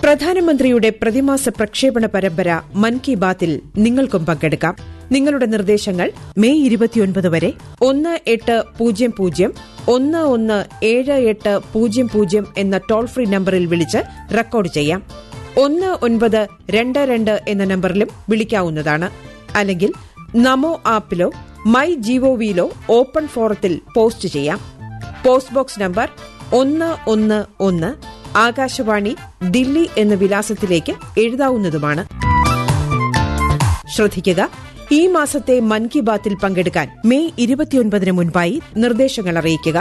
പ്രധാനമന്ത്രിയുടെ പ്രതിമാസ പ്രക്ഷേപണ പരമ്പര മൻ കി ബാത്തിൽ നിങ്ങൾക്കും പങ്കെടുക്കാം നിങ്ങളുടെ നിർദ്ദേശങ്ങൾ മെയ് ഇരുപത്തിയൊൻപത് വരെ ഒന്ന് എട്ട് പൂജ്യം പൂജ്യം ഒന്ന് ഒന്ന് ഏഴ് എട്ട് പൂജ്യം പൂജ്യം എന്ന ടോൾ ഫ്രീ നമ്പറിൽ വിളിച്ച് റെക്കോർഡ് ചെയ്യാം ഒന്ന് ഒൻപത് രണ്ട് രണ്ട് എന്ന നമ്പറിലും വിളിക്കാവുന്നതാണ് അല്ലെങ്കിൽ നമോ ആപ്പിലോ മൈ ജിഒവിയിലോ ഓപ്പൺ ഫോറത്തിൽ പോസ്റ്റ് ചെയ്യാം പോസ്റ്റ് ബോക്സ് നമ്പർ ഒന്ന് ഒന്ന് ഒന്ന് ആകാശവാണി ദില്ലി എന്ന വിലാസത്തിലേക്ക് എഴുതാവുന്നതുമാണ് ശ്രദ്ധിക്കുക ഈ മാസത്തെ മൻ കി ബാത്തിൽ പങ്കെടുക്കാൻ മെയ് ഇരുപത്തിയൊൻപതിന് മുൻപായി നിർദ്ദേശങ്ങൾ അറിയിക്കുക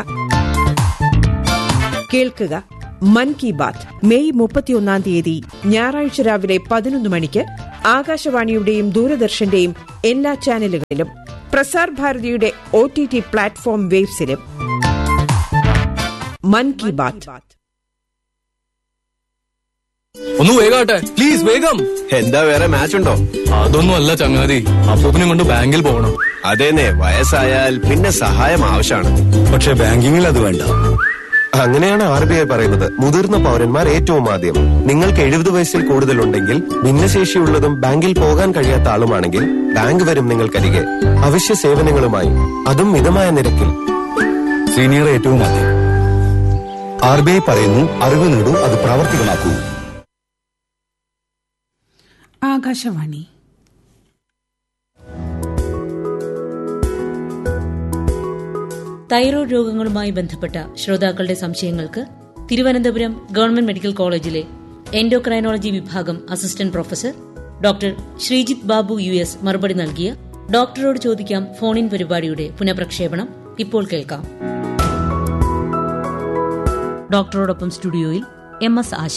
കേൾക്കുക മൻ കി ബാത്ത് മെയ് മുപ്പത്തിയൊന്നാം തീയതി ഞായറാഴ്ച രാവിലെ പതിനൊന്ന് മണിക്ക് ആകാശവാണിയുടെയും ദൂരദർശന്റെയും എല്ലാ ചാനലുകളിലും പ്രസാർ ഭാരതിയുടെ ഒ ടി ടി പ്ലാറ്റ്ഫോം വേബ്സിലും മൻ കി ബാത്ത് ഒന്ന് വേഗാട്ടെ പ്ലീസ് വേഗം എന്താ വേറെ മാച്ച് ഉണ്ടോ അതൊന്നും അല്ല ചങ്ങാതി അപ്പൂപ്പിനെ കൊണ്ട് ബാങ്കിൽ പോകണം അതേനെ വയസ്സായാൽ പിന്നെ സഹായം ആവശ്യമാണ് പക്ഷെ ബാങ്കിങ്ങിൽ അത് വേണ്ട അങ്ങനെയാണ് ആർ ബി ഐ പറയുന്നത് മുതിർന്ന പൗരന്മാർ ഏറ്റവും ആദ്യം നിങ്ങൾക്ക് എഴുപത് വയസ്സിൽ കൂടുതലുണ്ടെങ്കിൽ ഭിന്നശേഷിയുള്ളതും ബാങ്കിൽ പോകാൻ കഴിയാത്ത ആളുമാണെങ്കിൽ ബാങ്ക് വരും നിങ്ങൾക്കരികെ അവശ്യ സേവനങ്ങളുമായി അതും മിതമായ നിരക്കിൽ സീനിയർ ഏറ്റവും ആദ്യം ആർ ബി ഐ പറയുന്നു അറിവ് നേടൂ അത് പ്രാവർത്തികമാക്കൂ ആകാശവാണി തൈറോയ്ഡ് രോഗങ്ങളുമായി ബന്ധപ്പെട്ട ശ്രോതാക്കളുടെ സംശയങ്ങൾക്ക് തിരുവനന്തപുരം ഗവൺമെന്റ് മെഡിക്കൽ കോളേജിലെ എൻഡോക്രൈനോളജി വിഭാഗം assistant professor doctor Sreejith Babu U S മറുപടി നൽകിയ ഡോക്ടറോട് ചോദിക്കാം ഫോണിൻ പരിപാടിയുടെ പുനഃപ്രക്ഷേപണം ഇപ്പോൾ കേൾക്കാം ഡോക്ടറോടൊപ്പം സ്റ്റുഡിയോയിൽ എം എസ് ആശ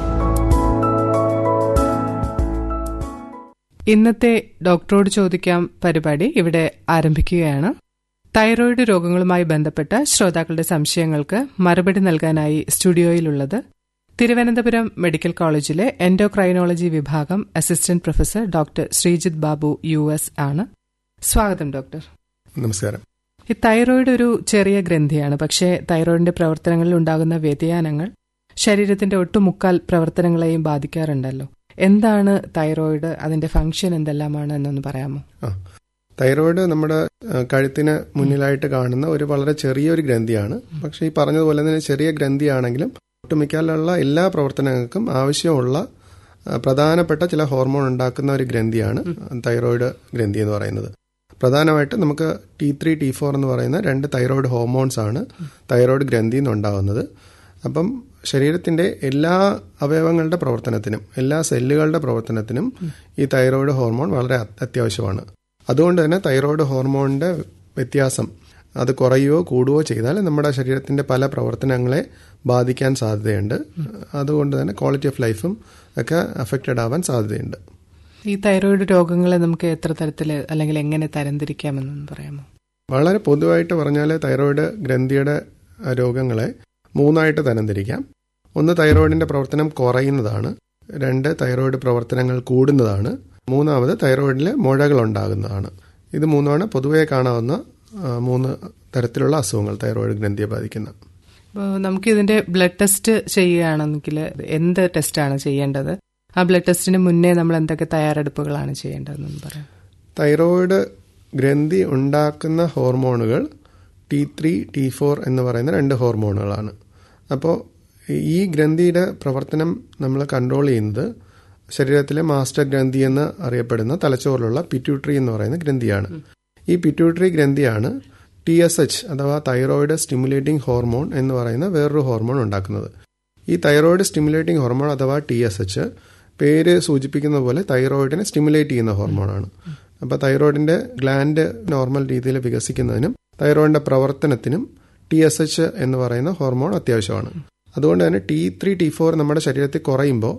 ഇന്നത്തെ ഡോക്ടറോട് ചോദിക്കാം പരിപാടി ഇവിടെ ആരംഭിക്കുകയാണ് തൈറോയിഡ് രോഗങ്ങളുമായി ബന്ധപ്പെട്ട ശ്രോതാക്കളുടെ സംശയങ്ങൾക്ക് മറുപടി നൽകാനായി സ്റ്റുഡിയോയിലുള്ളത് തിരുവനന്തപുരം മെഡിക്കൽ കോളേജിലെ എൻഡോക്രൈനോളജി വിഭാഗം assistant professor doctor Sreejith Babu U S ആണ് സ്വാഗതം ഡോക്ടർ നമസ്കാരം ഈ തൈറോയിഡ് ഒരു ചെറിയ ഗ്രന്ഥിയാണ് പക്ഷേ തൈറോയിഡിന്റെ പ്രവർത്തനങ്ങളിൽ ഉണ്ടാകുന്ന വ്യതിയാനങ്ങൾ ശരീരത്തിന്റെ ഒട്ടുമുക്കാൽ പ്രവർത്തനങ്ങളെയും ബാധിക്കാറുണ്ടല്ലോ എന്താണ് തൈറോയിഡ് അതിന്റെ ഫംഗ്ഷൻ എന്തെല്ലാമാണ് എന്നൊന്ന് പറയാമോ ആ തൈറോയിഡ് നമ്മുടെ ആ, കഴുത്തിന് മുന്നിലായിട്ട് കാണുന്ന ഒരു വളരെ ചെറിയൊരു ഗ്രന്ഥിയാണ് പക്ഷേ ഈ പറഞ്ഞതുപോലെ തന്നെ ചെറിയ ഗ്രന്ഥിയാണെങ്കിലും ഒട്ടുമിക്കാലുള്ള എല്ലാ പ്രവർത്തനങ്ങൾക്കും ആവശ്യമുള്ള ആ, പ്രധാനപ്പെട്ട ചില ഹോർമോൺ ഉണ്ടാക്കുന്ന ഒരു ഗ്രന്ഥിയാണ് തൈറോയിഡ് ഗ്രന്ഥി എന്ന് പറയുന്നത് പ്രധാനമായിട്ട് നമുക്ക് ടി ത്രീ ടി ഫോർ എന്ന് പറയുന്ന രണ്ട് തൈറോയിഡ് ഹോർമോൺസ് ആണ് തൈറോയിഡ് ഗ്രന്ഥിയിൽ നിന്നുണ്ടാകുന്നത് അപ്പം ശരീരത്തിന്റെ എല്ലാ അവയവങ്ങളുടെ പ്രവർത്തനത്തിനും എല്ലാ സെല്ലുകളുടെ പ്രവർത്തനത്തിനും ഈ തൈറോയിഡ് ഹോർമോൺ വളരെ അത്- അത്യാവശ്യമാണ് അതുകൊണ്ട് തന്നെ തൈറോയിഡ് ഹോർമോണിന്റെ വ്യത്യാസം അത് കുറയുകയോ കൂടുകയോ ചെയ്താൽ നമ്മുടെ ശരീരത്തിന്റെ പല പ്രവർത്തനങ്ങളെ ബാധിക്കാൻ സാധ്യതയുണ്ട് അതുകൊണ്ട് തന്നെ ക്വാളിറ്റി ഓഫ് ലൈഫും ഒക്കെ അഫക്റ്റഡ് ആവാൻ സാധ്യതയുണ്ട് ഈ തൈറോയിഡ് രോഗങ്ങളെ നമുക്ക് എത്ര തരത്തിൽ അല്ലെങ്കിൽ എങ്ങനെ തരംതിരിക്കാമെന്നൊന്ന് പറയാമോ വളരെ പൊതുവായിട്ട് പറഞ്ഞാൽ തൈറോയിഡ് ഗ്രന്ഥിയുടെ അഹ്, രോഗങ്ങളെ മൂന്നായിട്ട് തരംതിരിക്കാം ഒന്ന് തൈറോയിഡിന്റെ പ്രവർത്തനം കുറയുന്നതാണ് രണ്ട് തൈറോയിഡ് പ്രവർത്തനങ്ങൾ കൂടുന്നതാണ് മൂന്നാമത് തൈറോയിഡിൽ മുഴകൾ ഉണ്ടാകുന്നതാണ് ഇത് മൂന്നുമാണ് പൊതുവെ കാണാവുന്ന ആ, മൂന്ന് തരത്തിലുള്ള അസുഖങ്ങൾ തൈറോയിഡ് ഗ്രന്ഥിയെ ബാധിക്കുന്ന ഇപ്പോൾ നമുക്ക് ഇതിന്റെ ബ്ലഡ് ടെസ്റ്റ് ചെയ്യുകയാണെങ്കിൽ എന്ത് ടെസ്റ്റാണ് ചെയ്യേണ്ടത് ആ ബ്ലഡ് ടെസ്റ്റിന് മുന്നേ നമ്മൾ എന്തൊക്കെ തയ്യാറെടുപ്പുകളാണ് ചെയ്യേണ്ടതെന്ന് പറയാം തൈറോയിഡ് ഗ്രന്ഥി ഉണ്ടാക്കുന്ന ഹോർമോണുകൾ ടി ത്രീ ടി ഫോർ എന്ന് പറയുന്ന രണ്ട് ഹോർമോണുകളാണ് അപ്പോൾ ഈ ഗ്രന്ഥിയുടെ പ്രവർത്തനം നമ്മൾ കൺട്രോൾ ചെയ്യുന്നത് ശരീരത്തിലെ മാസ്റ്റർ ഗ്രന്ഥി എന്ന് അറിയപ്പെടുന്ന തലച്ചോറിലുള്ള പിറ്റ്യൂട്ടറി എന്ന് പറയുന്ന ഗ്രന്ഥിയാണ് ഈ പിറ്റ്യൂട്ടറി ഗ്രന്ഥിയാണ് ടി എസ് എച്ച് അഥവാ തൈറോയിഡ് സ്റ്റിമുലേറ്റിംഗ് ഹോർമോൺ എന്ന് പറയുന്ന വേറൊരു ഹോർമോൺ ഉണ്ടാക്കുന്നത് ഈ തൈറോയിഡ് സ്റ്റിമുലേറ്റിംഗ് ഹോർമോൺ അഥവാ ടി എസ് എച്ച് പേര് സൂചിപ്പിക്കുന്ന പോലെ തൈറോയിഡിനെ സ്റ്റിമുലേറ്റ് ചെയ്യുന്ന ഹോർമോണാണ് അപ്പോൾ തൈറോയിഡിന്റെ ഗ്ലാൻഡ് നോർമൽ രീതിയിൽ വികസിക്കുന്നതിനും തൈറോയിഡിന്റെ പ്രവർത്തനത്തിനും ടി എസ് എച്ച് എന്ന് പറയുന്ന ഹോർമോൺ അത്യാവശ്യമാണ് അതുകൊണ്ട് തന്നെ ടി ത്രീ ടി ഫോർ നമ്മുടെ ശരീരത്തിൽ കുറയുമ്പോൾ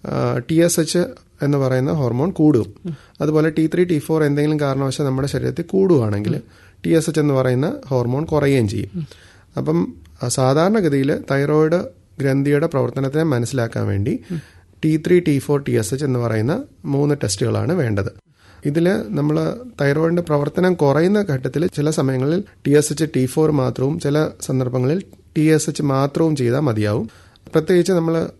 ടി എസ് എച്ച് എന്ന് പറയുന്ന ഹോർമോൺ കൂടും അതുപോലെ ടി ത്രീ ടി ഫോർ എന്തെങ്കിലും കാരണവശാൽ നമ്മുടെ ശരീരത്തിൽ കൂടുകയാണെങ്കിൽ ടി എസ് എച്ച് എന്ന് പറയുന്ന ഹോർമോൺ കുറയുകയും ചെയ്യും അപ്പം ആ, സാധാരണഗതിയിൽ തൈറോയിഡ് ഗ്രന്ഥിയുടെ പ്രവർത്തനത്തെ മനസ്സിലാക്കാൻ വേണ്ടി T three T four T S H എന്ന് പറയുന്ന മൂന്ന് ടെസ്റ്റുകളാണ് വേണ്ടത് ഇതിൽ നമ്മൾ തൈറോയിഡിന്റെ പ്രവർത്തനം കുറയുന്ന ഘട്ടത്തിൽ ചില സമയങ്ങളിൽ T S H T four മാത്രവും ചില സന്ദർഭങ്ങളിൽ ടി എസ് എച്ച് മാത്രവും ചെയ്താൽ മതിയാവും പ്രത്യേകിച്ച് നമ്മൾ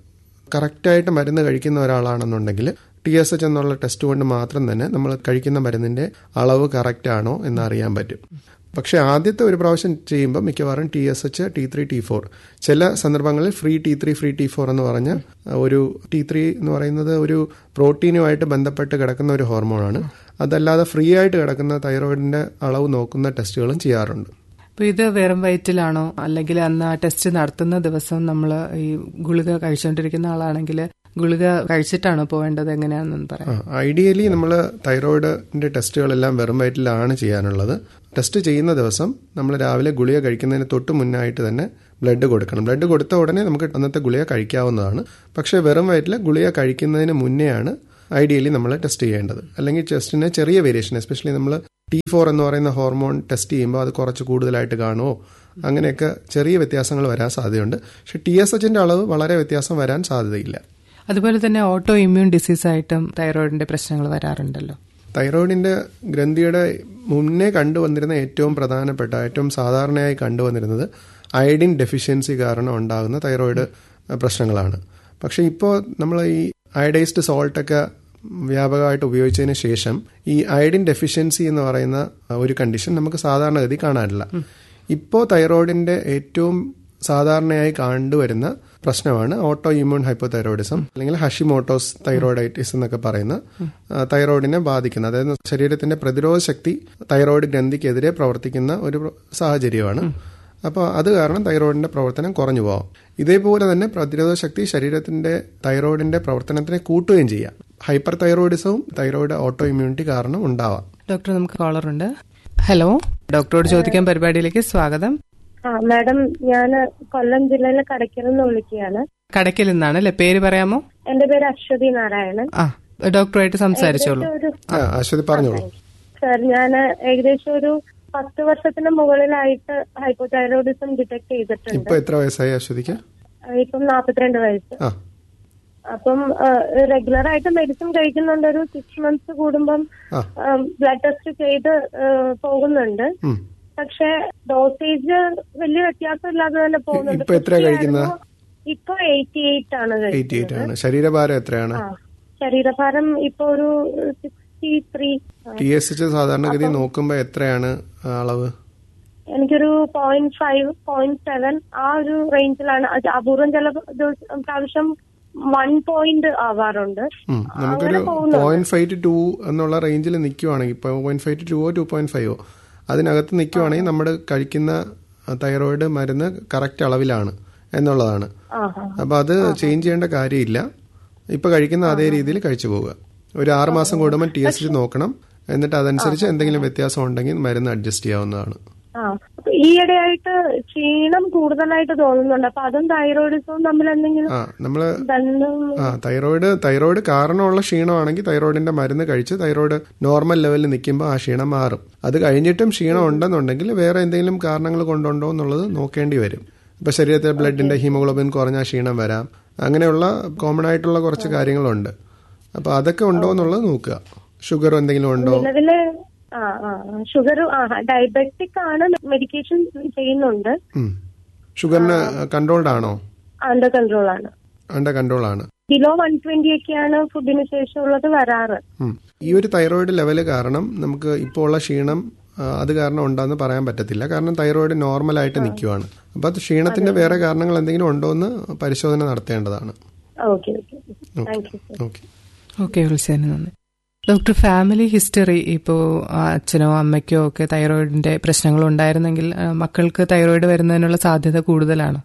കറക്റ്റായിട്ട് മരുന്ന് കഴിക്കുന്ന ഒരാളാണെന്നുണ്ടെങ്കിൽ ടി എസ് എച്ച് എന്നുള്ള ടെസ്റ്റ് കൊണ്ട് മാത്രം തന്നെ നമ്മൾ കഴിക്കുന്ന മരുന്നിന്റെ അളവ് കറക്റ്റ് ആണോ എന്ന് അറിയാൻ പറ്റും പക്ഷേ ആദ്യത്തെ ഒരു പ്രാവശ്യം ചെയ്യുമ്പോൾ മിക്കവാറും T S H T three T four ചില സന്ദർഭങ്ങളിൽ free T three free T four എന്ന് പറഞ്ഞ ഒരു ടി ത്രീ എന്ന് പറയുന്നത് ഒരു പ്രോട്ടീനുമായിട്ട് ബന്ധപ്പെട്ട് കിടക്കുന്ന ഒരു ഹോർമോണാണ് അതല്ലാതെ ഫ്രീ ആയിട്ട് കിടക്കുന്ന തൈറോയിഡിന്റെ അളവ് നോക്കുന്ന ടെസ്റ്റുകളും ചെയ്യാറുണ്ട് അപ്പൊ ഇത് വെറും വയറ്റിലാണോ അല്ലെങ്കിൽ അന്ന് ആ ടെസ്റ്റ് നടത്തുന്ന ദിവസം നമ്മൾ ഈ ഗുളിക കഴിച്ചുകൊണ്ടിരിക്കുന്ന ആളാണെങ്കിൽ ഗുളിക കഴിച്ചിട്ടാണോ പോവേണ്ടത് എങ്ങനെയാണെന്ന് പറയാം ഐഡിയലി നമ്മൾ തൈറോയിഡിന്റെ ടെസ്റ്റുകളെല്ലാം വെറും വയറ്റിലാണ് ചെയ്യാനുള്ളത് ടെസ്റ്റ് ചെയ്യുന്ന ദിവസം നമ്മൾ രാവിലെ ഗുളിക കഴിക്കുന്നതിന് തൊട്ട് മുന്നായിട്ട് തന്നെ ബ്ലഡ് കൊടുക്കണം ബ്ലഡ് കൊടുത്ത ഉടനെ നമുക്ക് അന്നത്തെ ഗുളിക കഴിക്കാവുന്നതാണ് പക്ഷേ വെറും വയറ്റിൽ ഗുളിക കഴിക്കുന്നതിന് മുന്നെയാണ് ഐഡിയലി നമ്മൾ ടെസ്റ്റ് ചെയ്യേണ്ടത് അല്ലെങ്കിൽ ടെസ്റ്റിന് ചെറിയ വേരിയേഷൻ എസ്പെഷ്യലി നമ്മൾ ടി ഫോർ എന്ന് പറയുന്ന ഹോർമോൺ ടെസ്റ്റ് ചെയ്യുമ്പോൾ അത് കുറച്ച് കൂടുതലായിട്ട് കാണുമോ അങ്ങനെയൊക്കെ ചെറിയ വ്യത്യാസങ്ങൾ വരാൻ സാധ്യതയുണ്ട് പക്ഷേ ടി എസ് എച്ചിന്റെ അളവ് വളരെ വ്യത്യാസം വരാൻ സാധ്യതയില്ല അതുപോലെ തന്നെ ഓട്ടോ ഇമ്മ്യൂൺ ഡിസീസ് ആയിട്ടും തൈറോയിഡിന്റെ പ്രശ്നങ്ങൾ വരാറുണ്ടല്ലോ തൈറോയിഡിന്റെ ഗ്രന്ഥിയുടെ മുന്നേ കണ്ടുവന്നിരുന്ന ഏറ്റവും പ്രധാനപ്പെട്ട ഏറ്റവും സാധാരണയായി കണ്ടുവന്നിരുന്നത് അയഡിൻ ഡെഫിഷ്യൻസി കാരണം ഉണ്ടാകുന്ന തൈറോയിഡ് പ്രശ്നങ്ങളാണ് പക്ഷെ ഇപ്പോൾ നമ്മൾ ഈ അയഡൈസ്ഡ് സോൾട്ടൊക്കെ വ്യാപകമായിട്ട് ഉപയോഗിച്ചതിന് ശേഷം ഈ അയഡിൻ ഡെഫിഷ്യൻസി എന്ന് പറയുന്ന ഒരു കണ്ടീഷൻ നമുക്ക് സാധാരണഗതി കാണാറില്ല ഇപ്പോൾ തൈറോയിഡിന്റെ ഏറ്റവും സാധാരണയായി കണ്ടുവരുന്ന പ്രശ്നമാണ് ഓട്ടോ ഇമ്മ്യൂൺ ഹൈപ്പോതൈറോയിഡിസം അല്ലെങ്കിൽ ഹഷിമോട്ടോസ് തൈറോയിഡൈറ്റിസ് എന്നൊക്കെ പറയുന്ന ആ, തൈറോയിഡിനെ ബാധിക്കുന്ന അതായത് ശരീരത്തിന്റെ പ്രതിരോധ ശക്തി തൈറോയിഡ് ഗ്രന്ഥിക്കെതിരെ പ്രവർത്തിക്കുന്ന ഒരു സാഹചര്യമാണ് അപ്പോൾ അത് കാരണം തൈറോയിഡിന്റെ പ്രവർത്തനം കുറഞ്ഞു പോകാം ഇതേപോലെ തന്നെ പ്രതിരോധ ശക്തി ശരീരത്തിന്റെ തൈറോയിഡിന്റെ പ്രവർത്തനത്തിനെ കൂട്ടുകയും ചെയ്യാം ഹൈപ്പർ തൈറോയിഡിസവും തൈറോയിഡ് ഓട്ടോ ഇമ്മ്യൂണിറ്റി കാരണം ഉണ്ടാവാം ഡോക്ടർ നമുക്ക് കോളറുണ്ട് ഹലോ ഡോക്ടറോട് ചോദിക്കാൻ പരിപാടിയിലേക്ക് സ്വാഗതം ആ മാഡം ഞാൻ കൊല്ലം ജില്ലയിലെ കടയ്ക്കൽ നിന്ന് വിളിക്കുകയാണ് കടയ്ക്കൽ നിന്നാണ് അല്ലെ പേര് പറയാമോ എന്റെ പേര് അശ്വതി നാരായണൻ ആ ഡോക്ടറുമായിട്ട് സംസാരിച്ചോളൂ ഒരു ആ, അശ്വതി പറഞ്ഞോളൂ സാർ ഞാൻ ഏകദേശം ഒരു പത്ത് വർഷത്തിന് മുകളിലായിട്ട് ഹൈപ്പോതൈറോയിഡിസം ഡിറ്റക്ട് ചെയ്തിട്ടുണ്ട് ഇപ്പൊ എത്ര വയസ്സായി അശ്വതിക്ക് ഇപ്പം നാൽപ്പത്തിരണ്ട് വയസ്സ് ആ അപ്പം റെഗുലർ ആയിട്ട് മെഡിസിൻ കഴിക്കുന്നുണ്ട് ഒരു സിക്സ് മന്ത്സ് കൂടുമ്പം ആ. ബ്ലഡ് ടെസ്റ്റ് ചെയ്ത് ആ, പോകുന്നുണ്ട് ഉം. പക്ഷെ ഡോസേജ് വലിയ വ്യത്യാസമില്ലാതെ തന്നെ പോകുന്നുണ്ട് ഇപ്പൊ എത്രയാ കഴിക്കുന്നത്? 50 ആയിരുന്നു. ഇപ്പൊ എയ്റ്റി എയ്റ്റ് ആണ് എയ്റ്റി എയ്റ്റ് കഴിക്കുന്നത് ആണ് ശരീരഭാരം എത്രയാണ് ആ ശരീരഭാരം ഇപ്പൊ ഒരു sixty three T S H സാധാരണഗതി നോക്കുമ്പോൾ എത്രയാണ് ആ അളവ് എനിക്കൊരു പോയിന്റ് ഫൈവ് പോയിന്റ് സെവൻ ആ ഒരു റേഞ്ചിലാണ് അത് അപൂർവം ചില ദിവസം പ്രാവശ്യം വൺ പോയിന്റ് ആവാറുണ്ട് ഉം. നമുക്കൊരു അങ്ങനെ പോകുന്നുണ്ട്. പോയിന്റ് ഫൈവ് ടു ടു എന്നുള്ള റേഞ്ചിൽ നിൽക്കുവാണെങ്കിൽ പോയിന്റ് ഫൈവ് ടു ടുവോ ടു പോയിന്റ് ഫൈവോ അതിനകത്ത് നിൽക്കുവാണെങ്കിൽ നമ്മുടെ കഴിക്കുന്ന തൈറോയിഡ് മരുന്ന് കറക്റ്റ് അളവിലാണ് എന്നുള്ളതാണ് ആ ആ അപ്പൊ അത് ചേഞ്ച് ചെയ്യേണ്ട കാര്യമില്ല ഇപ്പൊ കഴിക്കുന്ന അതേ രീതിയിൽ കഴിച്ചു പോവുക ഒരു ആറ് മാസം കൂടുമ്പോൾ ടി എസ് നോക്കണം എന്നിട്ട് അതനുസരിച്ച് എന്തെങ്കിലും വ്യത്യാസം ഉണ്ടെങ്കിൽ മരുന്ന് അഡ്ജസ്റ്റ് ചെയ്യാവുന്നതാണ് ആ അപ്പൊ ഈയിടെയായിട്ട് ക്ഷീണം കൂടുതലായിട്ട് തോന്നുന്നുണ്ട് അപ്പൊ അതും തൈറോയിഡിസവും തമ്മിൽ എന്തെങ്കിലും ആ നമ്മള് ബന്ധം ആ തൈറോയിഡ് തൈറോയിഡ് കാരണമുള്ള ക്ഷീണമാണെങ്കിൽ തൈറോയിഡിന്റെ മരുന്ന് കഴിച്ച് തൈറോയിഡ് നോർമൽ ലെവലിൽ നിൽക്കുമ്പോൾ ആ ക്ഷീണം മാറും അത് കഴിഞ്ഞിട്ടും ക്ഷീണം ഉണ്ടെന്നുണ്ടെങ്കിൽ വേറെ എന്തെങ്കിലും കാരണങ്ങൾ കൊണ്ടുണ്ടോ എന്നുള്ളത് നോക്കേണ്ടി വരും ഇപ്പൊ ശരീരത്തിലെ ബ്ലഡിന്റെ ഹീമോഗ്ലോബിൻ കുറഞ്ഞ ക്ഷീണം വരാം അങ്ങനെയുള്ള കോമൺ ആയിട്ടുള്ള കുറച്ച് കാര്യങ്ങളുണ്ട് അപ്പൊ അതൊക്കെ ഉണ്ടോ എന്നുള്ളത് നോക്കുക ഷുഗർ എന്തെങ്കിലും ഉണ്ടോ നിലവില് ആ ആ ഷുഗർ ആ ഡയബറ്റിക് ആണ് മെഡിക്കേഷൻ ചെയ്യുന്നുണ്ട് ഉം. ഷുഗറിന് കൺട്രോൾഡ് ആണോ അണ്ടർ കൺട്രോൾ ആണ് അണ്ടർ കൺട്രോൾ ആണ് കിലോ വൺ ട്വന്റി ഒക്കെയാണ് ഫുഡിന് ശേഷമുള്ളത് വരാറ് ഉം. ഈ ഒരു തൈറോയിഡ് ലെവല് കാരണം നമുക്ക് ഇപ്പോൾ ഉള്ള ക്ഷീണം ആ, അത് കാരണം ഉണ്ടെന്ന് പറയാൻ പറ്റത്തില്ല കാരണം തൈറോയിഡ് നോർമലായിട്ട് നിൽക്കുവാണ് അപ്പൊ അത് ക്ഷീണത്തിന്റെ വേറെ കാരണങ്ങൾ എന്തെങ്കിലും ഉണ്ടോ എന്ന് പരിശോധന നടത്തേണ്ടതാണ് okay okay thank you sir okay okay വിളിച്ചതിന് നന്ദി ഡോക്ടർ ഫാമിലി ഹിസ്റ്ററി ഇപ്പോൾ അച്ഛനോ അമ്മയ്ക്കോ ഒക്കെ തൈറോയിഡിന്റെ പ്രശ്നങ്ങൾ ഉണ്ടായിരുന്നെങ്കിൽ ആ, മക്കൾക്ക് തൈറോയിഡ് വരുന്നതിനുള്ള സാധ്യത കൂടുതലാണ്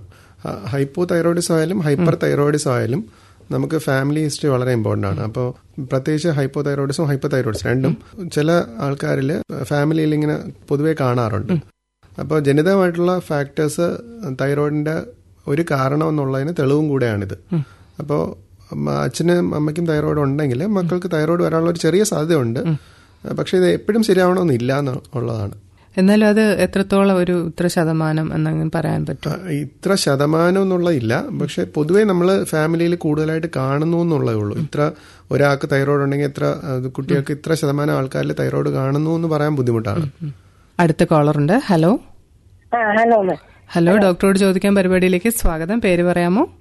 ആ ഹൈപ്പോ തൈറോയിഡിസം ആയാലും ഹൈപ്പർ തൈറോയിഡിസം ആയാലും നമുക്ക് ഫാമിലി ഹിസ്റ്ററി വളരെ ഇമ്പോർട്ടൻ്റ് ആണ് അപ്പോൾ പ്രത്യേകിച്ച് ഹൈപ്പോ തൈറോയിഡിസം ഹൈപ്പർ തൈറോയിഡിസം രണ്ടും ചില ആൾക്കാരിൽ ഫാമിലിയിൽ ഇങ്ങനെ പൊതുവെ കാണാറുണ്ട് അപ്പോൾ ജനിതകമായിട്ടുള്ള ഫാക്ടേഴ്സ് തൈറോയിഡിന്റെ ഒരു കാരണം എന്നുള്ളതിന് തെളിവും കൂടെയാണിത് അപ്പോൾ അച്ഛനും അമ്മയ്ക്കും തൈറോയിഡ് ഉണ്ടെങ്കിൽ മക്കൾക്ക് തൈറോയിഡ് വരാനുള്ള ഒരു ചെറിയ സാധ്യതയുണ്ട് പക്ഷേ ഇത് എപ്പോഴും ശരിയാവണമെന്നില്ല എന്നുള്ളതാണ് എന്നാലും അത് എത്രത്തോളം ഒരു ഇത്ര ശതമാനം എന്നങ്ങനെ പറയാൻ പറ്റും ആ, ഇത്ര ശതമാനം എന്നുള്ളതില്ല പക്ഷെ പൊതുവേ നമ്മൾ ഫാമിലിയിൽ കൂടുതലായിട്ട് കാണുന്നു എന്നുള്ളതേ ഉള്ളൂ ഇത്ര ഒരാൾക്ക് തൈറോയ്ഡ് ഉണ്ടെങ്കിൽ എത്ര അത് കുട്ടികൾക്ക് ഇത്ര ശതമാനം ആൾക്കാരിൽ തൈറോയ്ഡ് കാണുന്നു എന്ന് പറയാൻ ബുദ്ധിമുട്ടാണ് അടുത്ത കോളറുണ്ട് ഹലോ ആ ഹലോ മാം ഹലോ ഡോക്ടറോട് ചോദിക്കാൻ പരിപാടിയിലേക്ക് സ്വാഗതം പേര് പറയാമോ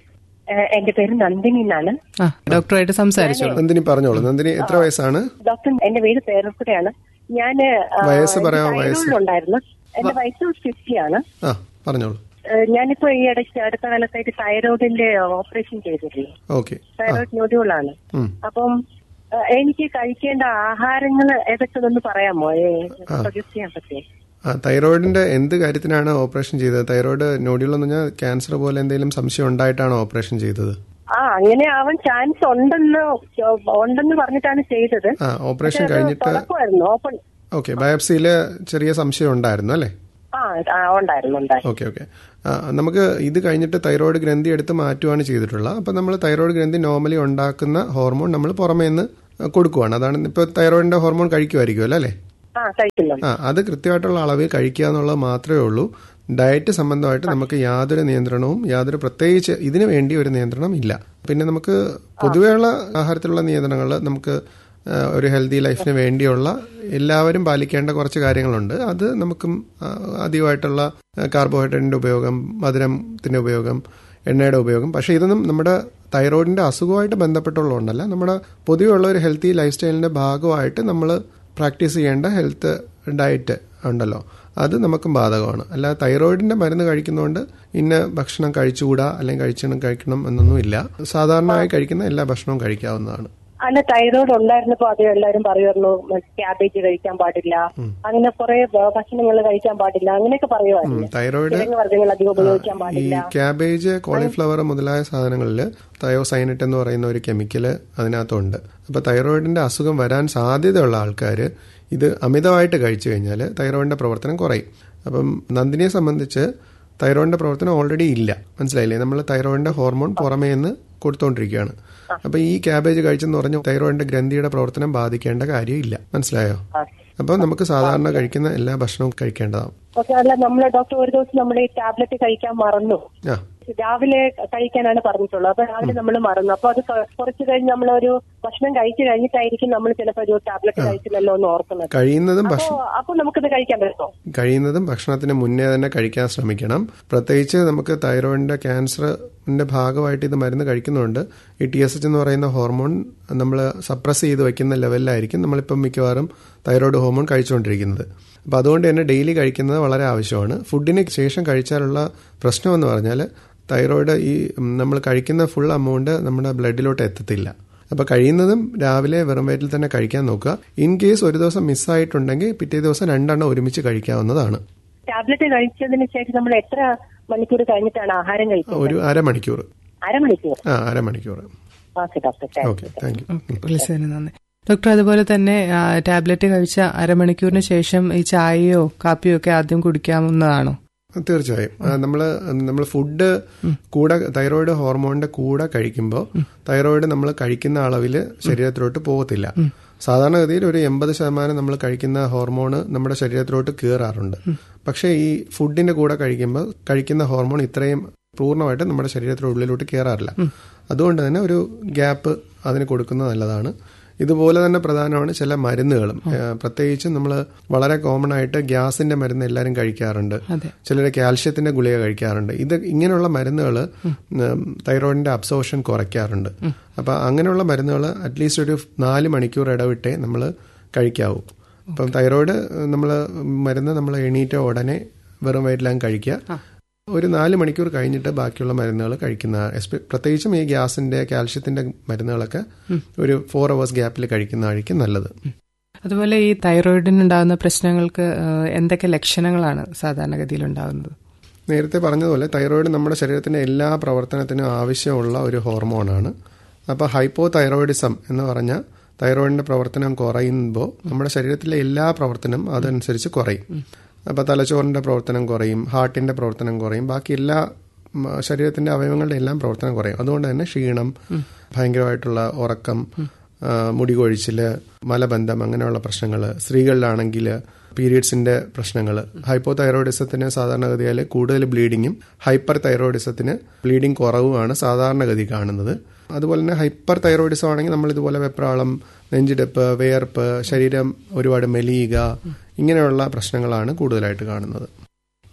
ഏഹ് എന്റെ പേര് നന്ദിനി എന്നാണ് ആ ഡോക്ടറായിട്ട് സംസാരിച്ചോളൂ നന്ദിനി പറഞ്ഞോളൂ നന്ദിനി എത്ര വയസ്സാണ് ഡോക്ടർ എന്റെ പേര് പേരക്കുടയാണ് ഞാൻ വയസ്സ് പറയാമോ, വയസ്സ്? ഉണ്ടായിരുന്നു എന്റെ വയസ്സ് ഫിഫ്റ്റി ആണ് ആ പറഞ്ഞോളൂ ഏഹ് ഞാനിപ്പോ ഈ ഇടയ്ക്ക് അടുത്ത കാലത്തായിട്ട് തൈറോയിഡിന്റെ ഓപ്പറേഷൻ ചെയ്തിട്ടില്ലേ ഓക്കെ തൈറോയിഡ് നോഡ്യൂളാണ് ഉം. അപ്പം ഏഹ് എനിക്ക് കഴിക്കേണ്ട ആഹാരങ്ങൾ ഏതൊക്കെ ഒന്ന് പറയാമോ സജസ്റ്റ് ചെയ്യാൻ പറ്റേ ആ തൈറോയിഡിന്റെ എന്ത് കാര്യത്തിനാണ് ഓപ്പറേഷൻ ചെയ്തത് തൈറോയിഡ് നോഡ്യൂൾ എന്ന് പറഞ്ഞാൽ ക്യാൻസർ പോലെ എന്തെങ്കിലും സംശയം ഉണ്ടായിട്ടാണോ ഓപ്പറേഷൻ ചെയ്തത് ആ അങ്ങനെ ആവാൻ ചാൻസ് ഉണ്ടെന്ന് ഉണ്ടെന്ന് പറഞ്ഞിട്ടാണ് ചെയ്തത് ആ ഓപ്പറേഷൻ പക്ഷേ അത് കഴിഞ്ഞിട്ട് തുടക്കമായിരുന്നു ഓപ്പൺ ഓക്കെ ബയോപ്സിയിൽ ചെറിയ സംശയം ഉണ്ടായിരുന്നു അല്ലേ ആ ആ, ഉണ്ടായിരുന്നു ഉണ്ടായിരുന്നു ഓക്കെ ഓക്കെ നമുക്ക് ഇത് കഴിഞ്ഞിട്ട് തൈറോയ്ഡ് ഗ്രന്ഥി എടുത്ത് മാറ്റുകയാണ് ചെയ്തിട്ടുള്ളത് അപ്പം നമ്മൾ തൈറോയ്ഡ് ഗ്രന്ഥി നോർമലി ഉണ്ടാക്കുന്ന ഹോർമോൺ നമ്മൾ പുറമേ നിന്ന് കൊടുക്കുവാണ് അതാണ് ഇപ്പോൾ തൈറോയിഡിന്റെ ഹോർമോൺ കഴിക്കുമായിരിക്കുമല്ലോ അല്ലേ ആ കഴിക്കുന്നുണ്ട് ആ അത് കൃത്യമായിട്ടുള്ള അളവിൽ കഴിക്കുക എന്നുള്ളത് മാത്രമേ ഉള്ളൂ ഡയറ്റ് സംബന്ധമായിട്ട് നമുക്ക് യാതൊരു നിയന്ത്രണവും യാതൊരു പ്രത്യേകിച്ച് ഇതിനു വേണ്ടി ഒരു നിയന്ത്രണം ഇല്ല പിന്നെ നമുക്ക് പൊതുവെയുള്ള ആഹാരത്തിലുള്ള നിയന്ത്രണങ്ങൾ നമുക്ക് ആ, ഒരു ഹെൽത്തി ലൈഫിന് വേണ്ടിയുള്ള എല്ലാവരും പാലിക്കേണ്ട കുറച്ച് കാര്യങ്ങളുണ്ട് അത് നമുക്കും ആ, അധികമായിട്ടുള്ള കാർബോഹൈഡ്രേറ്റിന്റെ ഉപയോഗം മധുരത്തിന്റെ ഉപയോഗം എണ്ണയുടെ ഉപയോഗം പക്ഷേ ഇതൊന്നും നമ്മുടെ തൈറോയിഡിന്റെ അസുഖമായിട്ട് ബന്ധപ്പെട്ടുള്ളതുകൊണ്ടല്ല നമ്മുടെ പൊതുവെയുള്ള ഒരു ഹെൽത്തി ലൈഫ് സ്റ്റൈലിന്റെ ഭാഗമായിട്ട് നമ്മൾ പ്രാക്ടീസ് ചെയ്യേണ്ട ഹെൽത്ത് ഡയറ്റ് ഉണ്ടല്ലോ അത് നമുക്കും ബാധകമാണ് അല്ല തൈറോയിഡിന്റെ മരുന്ന് കഴിക്കുന്നതുകൊണ്ട് ഇന്ന ഭക്ഷണം കഴിച്ചുകൂടാ അല്ലെങ്കിൽ കഴിച്ചണം കഴിക്കണം എന്നൊന്നുമില്ല സാധാരണയായി കഴിക്കുന്ന എല്ലാ ഭക്ഷണവും കഴിക്കാവുന്നതാണ് അല്ല തൈറോയ്ഡ് ഉണ്ടായിരുന്നപ്പോ അത് എല്ലാവരും പറയുമായിരുന്നു ക്യാബേജ് കഴിക്കാൻ പാടില്ല അങ്ങനെ കുറെ ഭക്ഷണങ്ങൾ കഴിക്കാൻ പാടില്ല അങ്ങനെയൊക്കെ പറയുമായിരുന്നു തൈറോയിഡ് കിഴങ്ങ് വർഗ്ഗങ്ങൾ അധികം ഉപയോഗിക്കാൻ ഈ പാടില്ല ക്യാബേജ് കോളിഫ്ലവർ മുതലായ സാധനങ്ങളിൽ തയോസൈനറ്റ് എന്ന് പറയുന്ന ഒരു കെമിക്കല് അതിനകത്തുണ്ട് അപ്പൊ തൈറോയിഡിന്റെ അസുഖം വരാൻ സാധ്യതയുള്ള ആൾക്കാർ ഇത് അമിതമായിട്ട് കഴിച്ചു കഴിഞ്ഞാൽ തൈറോയിഡിന്റെ പ്രവർത്തനം കുറയും അപ്പം നന്ദിനിയെ സംബന്ധിച്ച് തൈറോയിഡിന്റെ പ്രവർത്തനം ഓൾറെഡി ഇല്ല മനസ്സിലായില്ലേ നമ്മൾ തൈറോയിഡിന്റെ ഹോർമോൺ പുറമേ നിന്ന് കൊടുത്തോണ്ടിരിക്കുകയാണ് അപ്പൊ ഈ ക്യാബേജ് കഴിച്ചെന്ന് പറഞ്ഞ് തൈറോയിഡിന്റെ ഗ്രന്ഥിയുടെ പ്രവർത്തനം ബാധിക്കേണ്ട കാര്യമില്ല മനസ്സിലായോ അപ്പൊ നമുക്ക് സാധാരണ കഴിക്കുന്ന എല്ലാ ഭക്ഷണവും കഴിക്കേണ്ടതാണ് ഓക്കെ അല്ല നമ്മളെ ഡോക്ടർ ഒരു ദിവസം നമ്മൾ ഈ ടാബ്ലറ്റ് കഴിക്കാൻ മറന്നു ആ രാവിലെ കഴിക്കാനാണ് പറഞ്ഞിട്ടുള്ളത് അപ്പൊ രാവിലെ നമ്മൾ മറന്നു അപ്പൊ അത് ക- കുറച്ച് കഴിഞ്ഞ് നമ്മളൊരു ഭക്ഷണം കഴിച്ചു കഴിഞ്ഞിട്ടായിരിക്കും നമ്മൾ ചിലപ്പോ ഒരു ടാബ്ലറ്റ് കഴിച്ചില്ലല്ലോ എന്ന് ഓർക്കുന്നത് കഴിയുന്നതും അപ്പൊ ഭക്ഷണം അപ്പൊ നമുക്കിത് കഴിക്കാൻ പറ്റുമോ കഴിയുന്നതും ഭക്ഷണത്തിന് മുന്നേ തന്നെ കഴിക്കാൻ ശ്രമിക്കണം പ്രത്യേകിച്ച് നമുക്ക് തൈറോയിഡിന്റെ ക്യാൻസറിന്റെ ഭാഗമായിട്ട് ഇത് മരുന്ന് കഴിക്കുന്നുണ്ട് ഈ ടി എസ് എച്ച് എന്ന് പറയുന്ന ഹോർമോൺ നമ്മൾ സപ്രസ് ചെയ്ത് വെക്കുന്ന ലെവലിലായിരിക്കും നമ്മളിപ്പം മിക്കവാറും തൈറോയ്ഡ് ഹോർമോൺ കഴിച്ചുകൊണ്ടിരിക്കുന്നത് അപ്പോൾ അതുകൊണ്ട് തന്നെ ഡെയിലി കഴിക്കുന്നത് വളരെ ആവശ്യമാണ് ഫുഡിന് ശേഷം കഴിച്ചാലുള്ള പ്രശ്നം എന്ന് പറഞ്ഞാൽ തൈറോയ്ഡ് ഈ ഉം, നമ്മൾ കഴിക്കുന്ന ഫുൾ എമൗണ്ട് നമ്മുടെ ബ്ലഡിലോട്ട് എത്തത്തില്ല അപ്പോൾ കഴിയുന്നതും രാവിലെ വെറും വയറ്റിൽ തന്നെ കഴിക്കാൻ നോക്കുക ഇൻ കേസ് ഒരു ദിവസം മിസ്സായിട്ടുണ്ടെങ്കിൽ പിറ്റേ ദിവസം രണ്ടെണ്ണം ഒരുമിച്ച് കഴിക്കാവുന്നതാണ് ടാബ്ലറ്റ് കഴിച്ചതിന് ശേഷം നമ്മൾ എത്ര മണിക്കൂർ കഴിഞ്ഞിട്ടാണ് ആഹാരം കഴിക്കുന്നത് ഒരു അരമണിക്കൂർ അരമണിക്കൂർ ആ അരമണിക്കൂർ okay doctor thank okay thank you വിളിച്ചതിന് നന്ദി ഡോക്ടർ അതുപോലെ തന്നെ ആ, ടാബ്ലറ്റ് കഴിച്ച അരമണിക്കൂറിന് ശേഷം ഈ ചായയോ കാപ്പിയോ ഒക്കെ ആദ്യം കുടിക്കാവുന്നതാണോ തീർച്ചയായും നമ്മൾ നമ്മൾ ഫുഡ് കൂടെ തൈറോയിഡ് ഹോർമോണിന്റെ കൂടെ കഴിക്കുമ്പോൾ തൈറോയിഡ് നമ്മൾ കഴിക്കുന്ന അളവിൽ ശരീരത്തിലോട്ട് പോകത്തില്ല സാധാരണഗതിയിൽ ഒരു എൺപത് ശതമാനം നമ്മൾ കഴിക്കുന്ന ഹോർമോണ് നമ്മുടെ ശരീരത്തിലോട്ട് കയറാറുണ്ട് പക്ഷേ ഈ ഫുഡിന്റെ കൂടെ കഴിക്കുമ്പോൾ കഴിക്കുന്ന ഹോർമോൺ ഇത്രയും പൂർണ്ണമായിട്ട് നമ്മുടെ ശരീരത്തിനുള്ളിലോട്ട് കയറാറില്ല അതുകൊണ്ട് തന്നെ ഒരു ഗ്യാപ്പ് അതിന് കൊടുക്കുന്നത് നല്ലതാണ് ഇതുപോലെ തന്നെ പ്രധാനമാണ് ചില മരുന്നുകളും ഏഹ് പ്രത്യേകിച്ചും നമ്മൾ വളരെ കോമൺ ആയിട്ട് ഗ്യാസിന്റെ മരുന്ന് എല്ലാവരും കഴിക്കാറുണ്ട് അതെ. ചിലർ കാൽഷ്യത്തിന്റെ ഗുളിക കഴിക്കാറുണ്ട് ഇത് ഇങ്ങനെയുള്ള മരുന്നുകൾ തൈറോയിഡിന്റെ അബ്സോർഷൻ കുറയ്ക്കാറുണ്ട് അപ്പൊ അങ്ങനെയുള്ള മരുന്നുകൾ അറ്റ്ലീസ്റ്റ് ഒരു നാല് മണിക്കൂർ ഇടവിട്ടേ നമ്മൾ കഴിക്കാവൂ അപ്പം തൈറോയിഡ് നമ്മൾ മരുന്ന് നമ്മൾ എണീറ്റ ഉടനെ വെറും വയറ്റിലാണ് കഴിക്കുക ഒരു നാല് മണിക്കൂർ കഴിഞ്ഞിട്ട് ബാക്കിയുള്ള മരുന്നുകൾ കഴിക്കുന്ന എസ്പെ- പ്രത്യേകിച്ചും ഈ ഗ്യാസിന്റെ കാൽഷ്യത്തിന്റെ മരുന്നുകളൊക്കെ ഒരു ഫോർ അവേഴ്സ് ഗ്യാപ്പിൽ കഴിക്കുന്നതായിരിക്കും നല്ലത് അതുപോലെ ഈ തൈറോയിഡിനുണ്ടാകുന്ന പ്രശ്നങ്ങൾക്ക് ആ, എന്തൊക്കെ ലക്ഷണങ്ങളാണ് സാധാരണഗതിയിൽ ഉണ്ടാകുന്നത് നേരത്തെ പറഞ്ഞതുപോലെ തൈറോയിഡ് നമ്മുടെ ശരീരത്തിന്റെ എല്ലാ പ്രവർത്തനത്തിനും ആവശ്യമുള്ള ഒരു ഹോർമോണാണ് അപ്പോൾ ഹൈപ്പോ തൈറോയിഡിസം എന്ന് പറഞ്ഞാൽ തൈറോയിഡിന്റെ പ്രവർത്തനം കുറയുമ്പോൾ നമ്മുടെ ശരീരത്തിലെ എല്ലാ പ്രവർത്തനം അതനുസരിച്ച് കുറയും അപ്പോൾ തലച്ചോറിന്റെ പ്രവർത്തനം കുറയും ഹാർട്ടിന്റെ പ്രവർത്തനം കുറയും ബാക്കി എല്ലാ ഉം, ശരീരത്തിന്റെ അവയവങ്ങളുടെ എല്ലാം പ്രവർത്തനം കുറയും അതുകൊണ്ട് തന്നെ ക്ഷീണം ഭയങ്കരമായിട്ടുള്ള ഉറക്കം ആ, മുടി കൊഴിച്ചില് മലബന്ധം അങ്ങനെയുള്ള പ്രശ്നങ്ങൾ സ്ത്രീകളിലാണെങ്കിൽ പീരിയഡ്സിന്റെ പ്രശ്നങ്ങൾ ഹൈപ്പോ തൈറോയിഡിസത്തിന് സാധാരണഗതിയിൽ കൂടുതൽ ബ്ലീഡിങ്ങും ഹൈപ്പർ തൈറോയിഡിസത്തിന് ബ്ലീഡിംഗ് കുറവുമാണ് സാധാരണഗതി കാണുന്നത് അതുപോലെ തന്നെ ഹൈപ്പർ തൈറോയിഡിസം ആണെങ്കിൽ നമ്മൾ ഇതുപോലെ വെപ്രാളം നെഞ്ചിടിപ്പ് വിയർപ്പ് ശരീരം ഒരുപാട് മെലിയുക ഇങ്ങനെയുള്ള പ്രശ്നങ്ങളാണ് കൂടുതലായിട്ട് കാണുന്നത്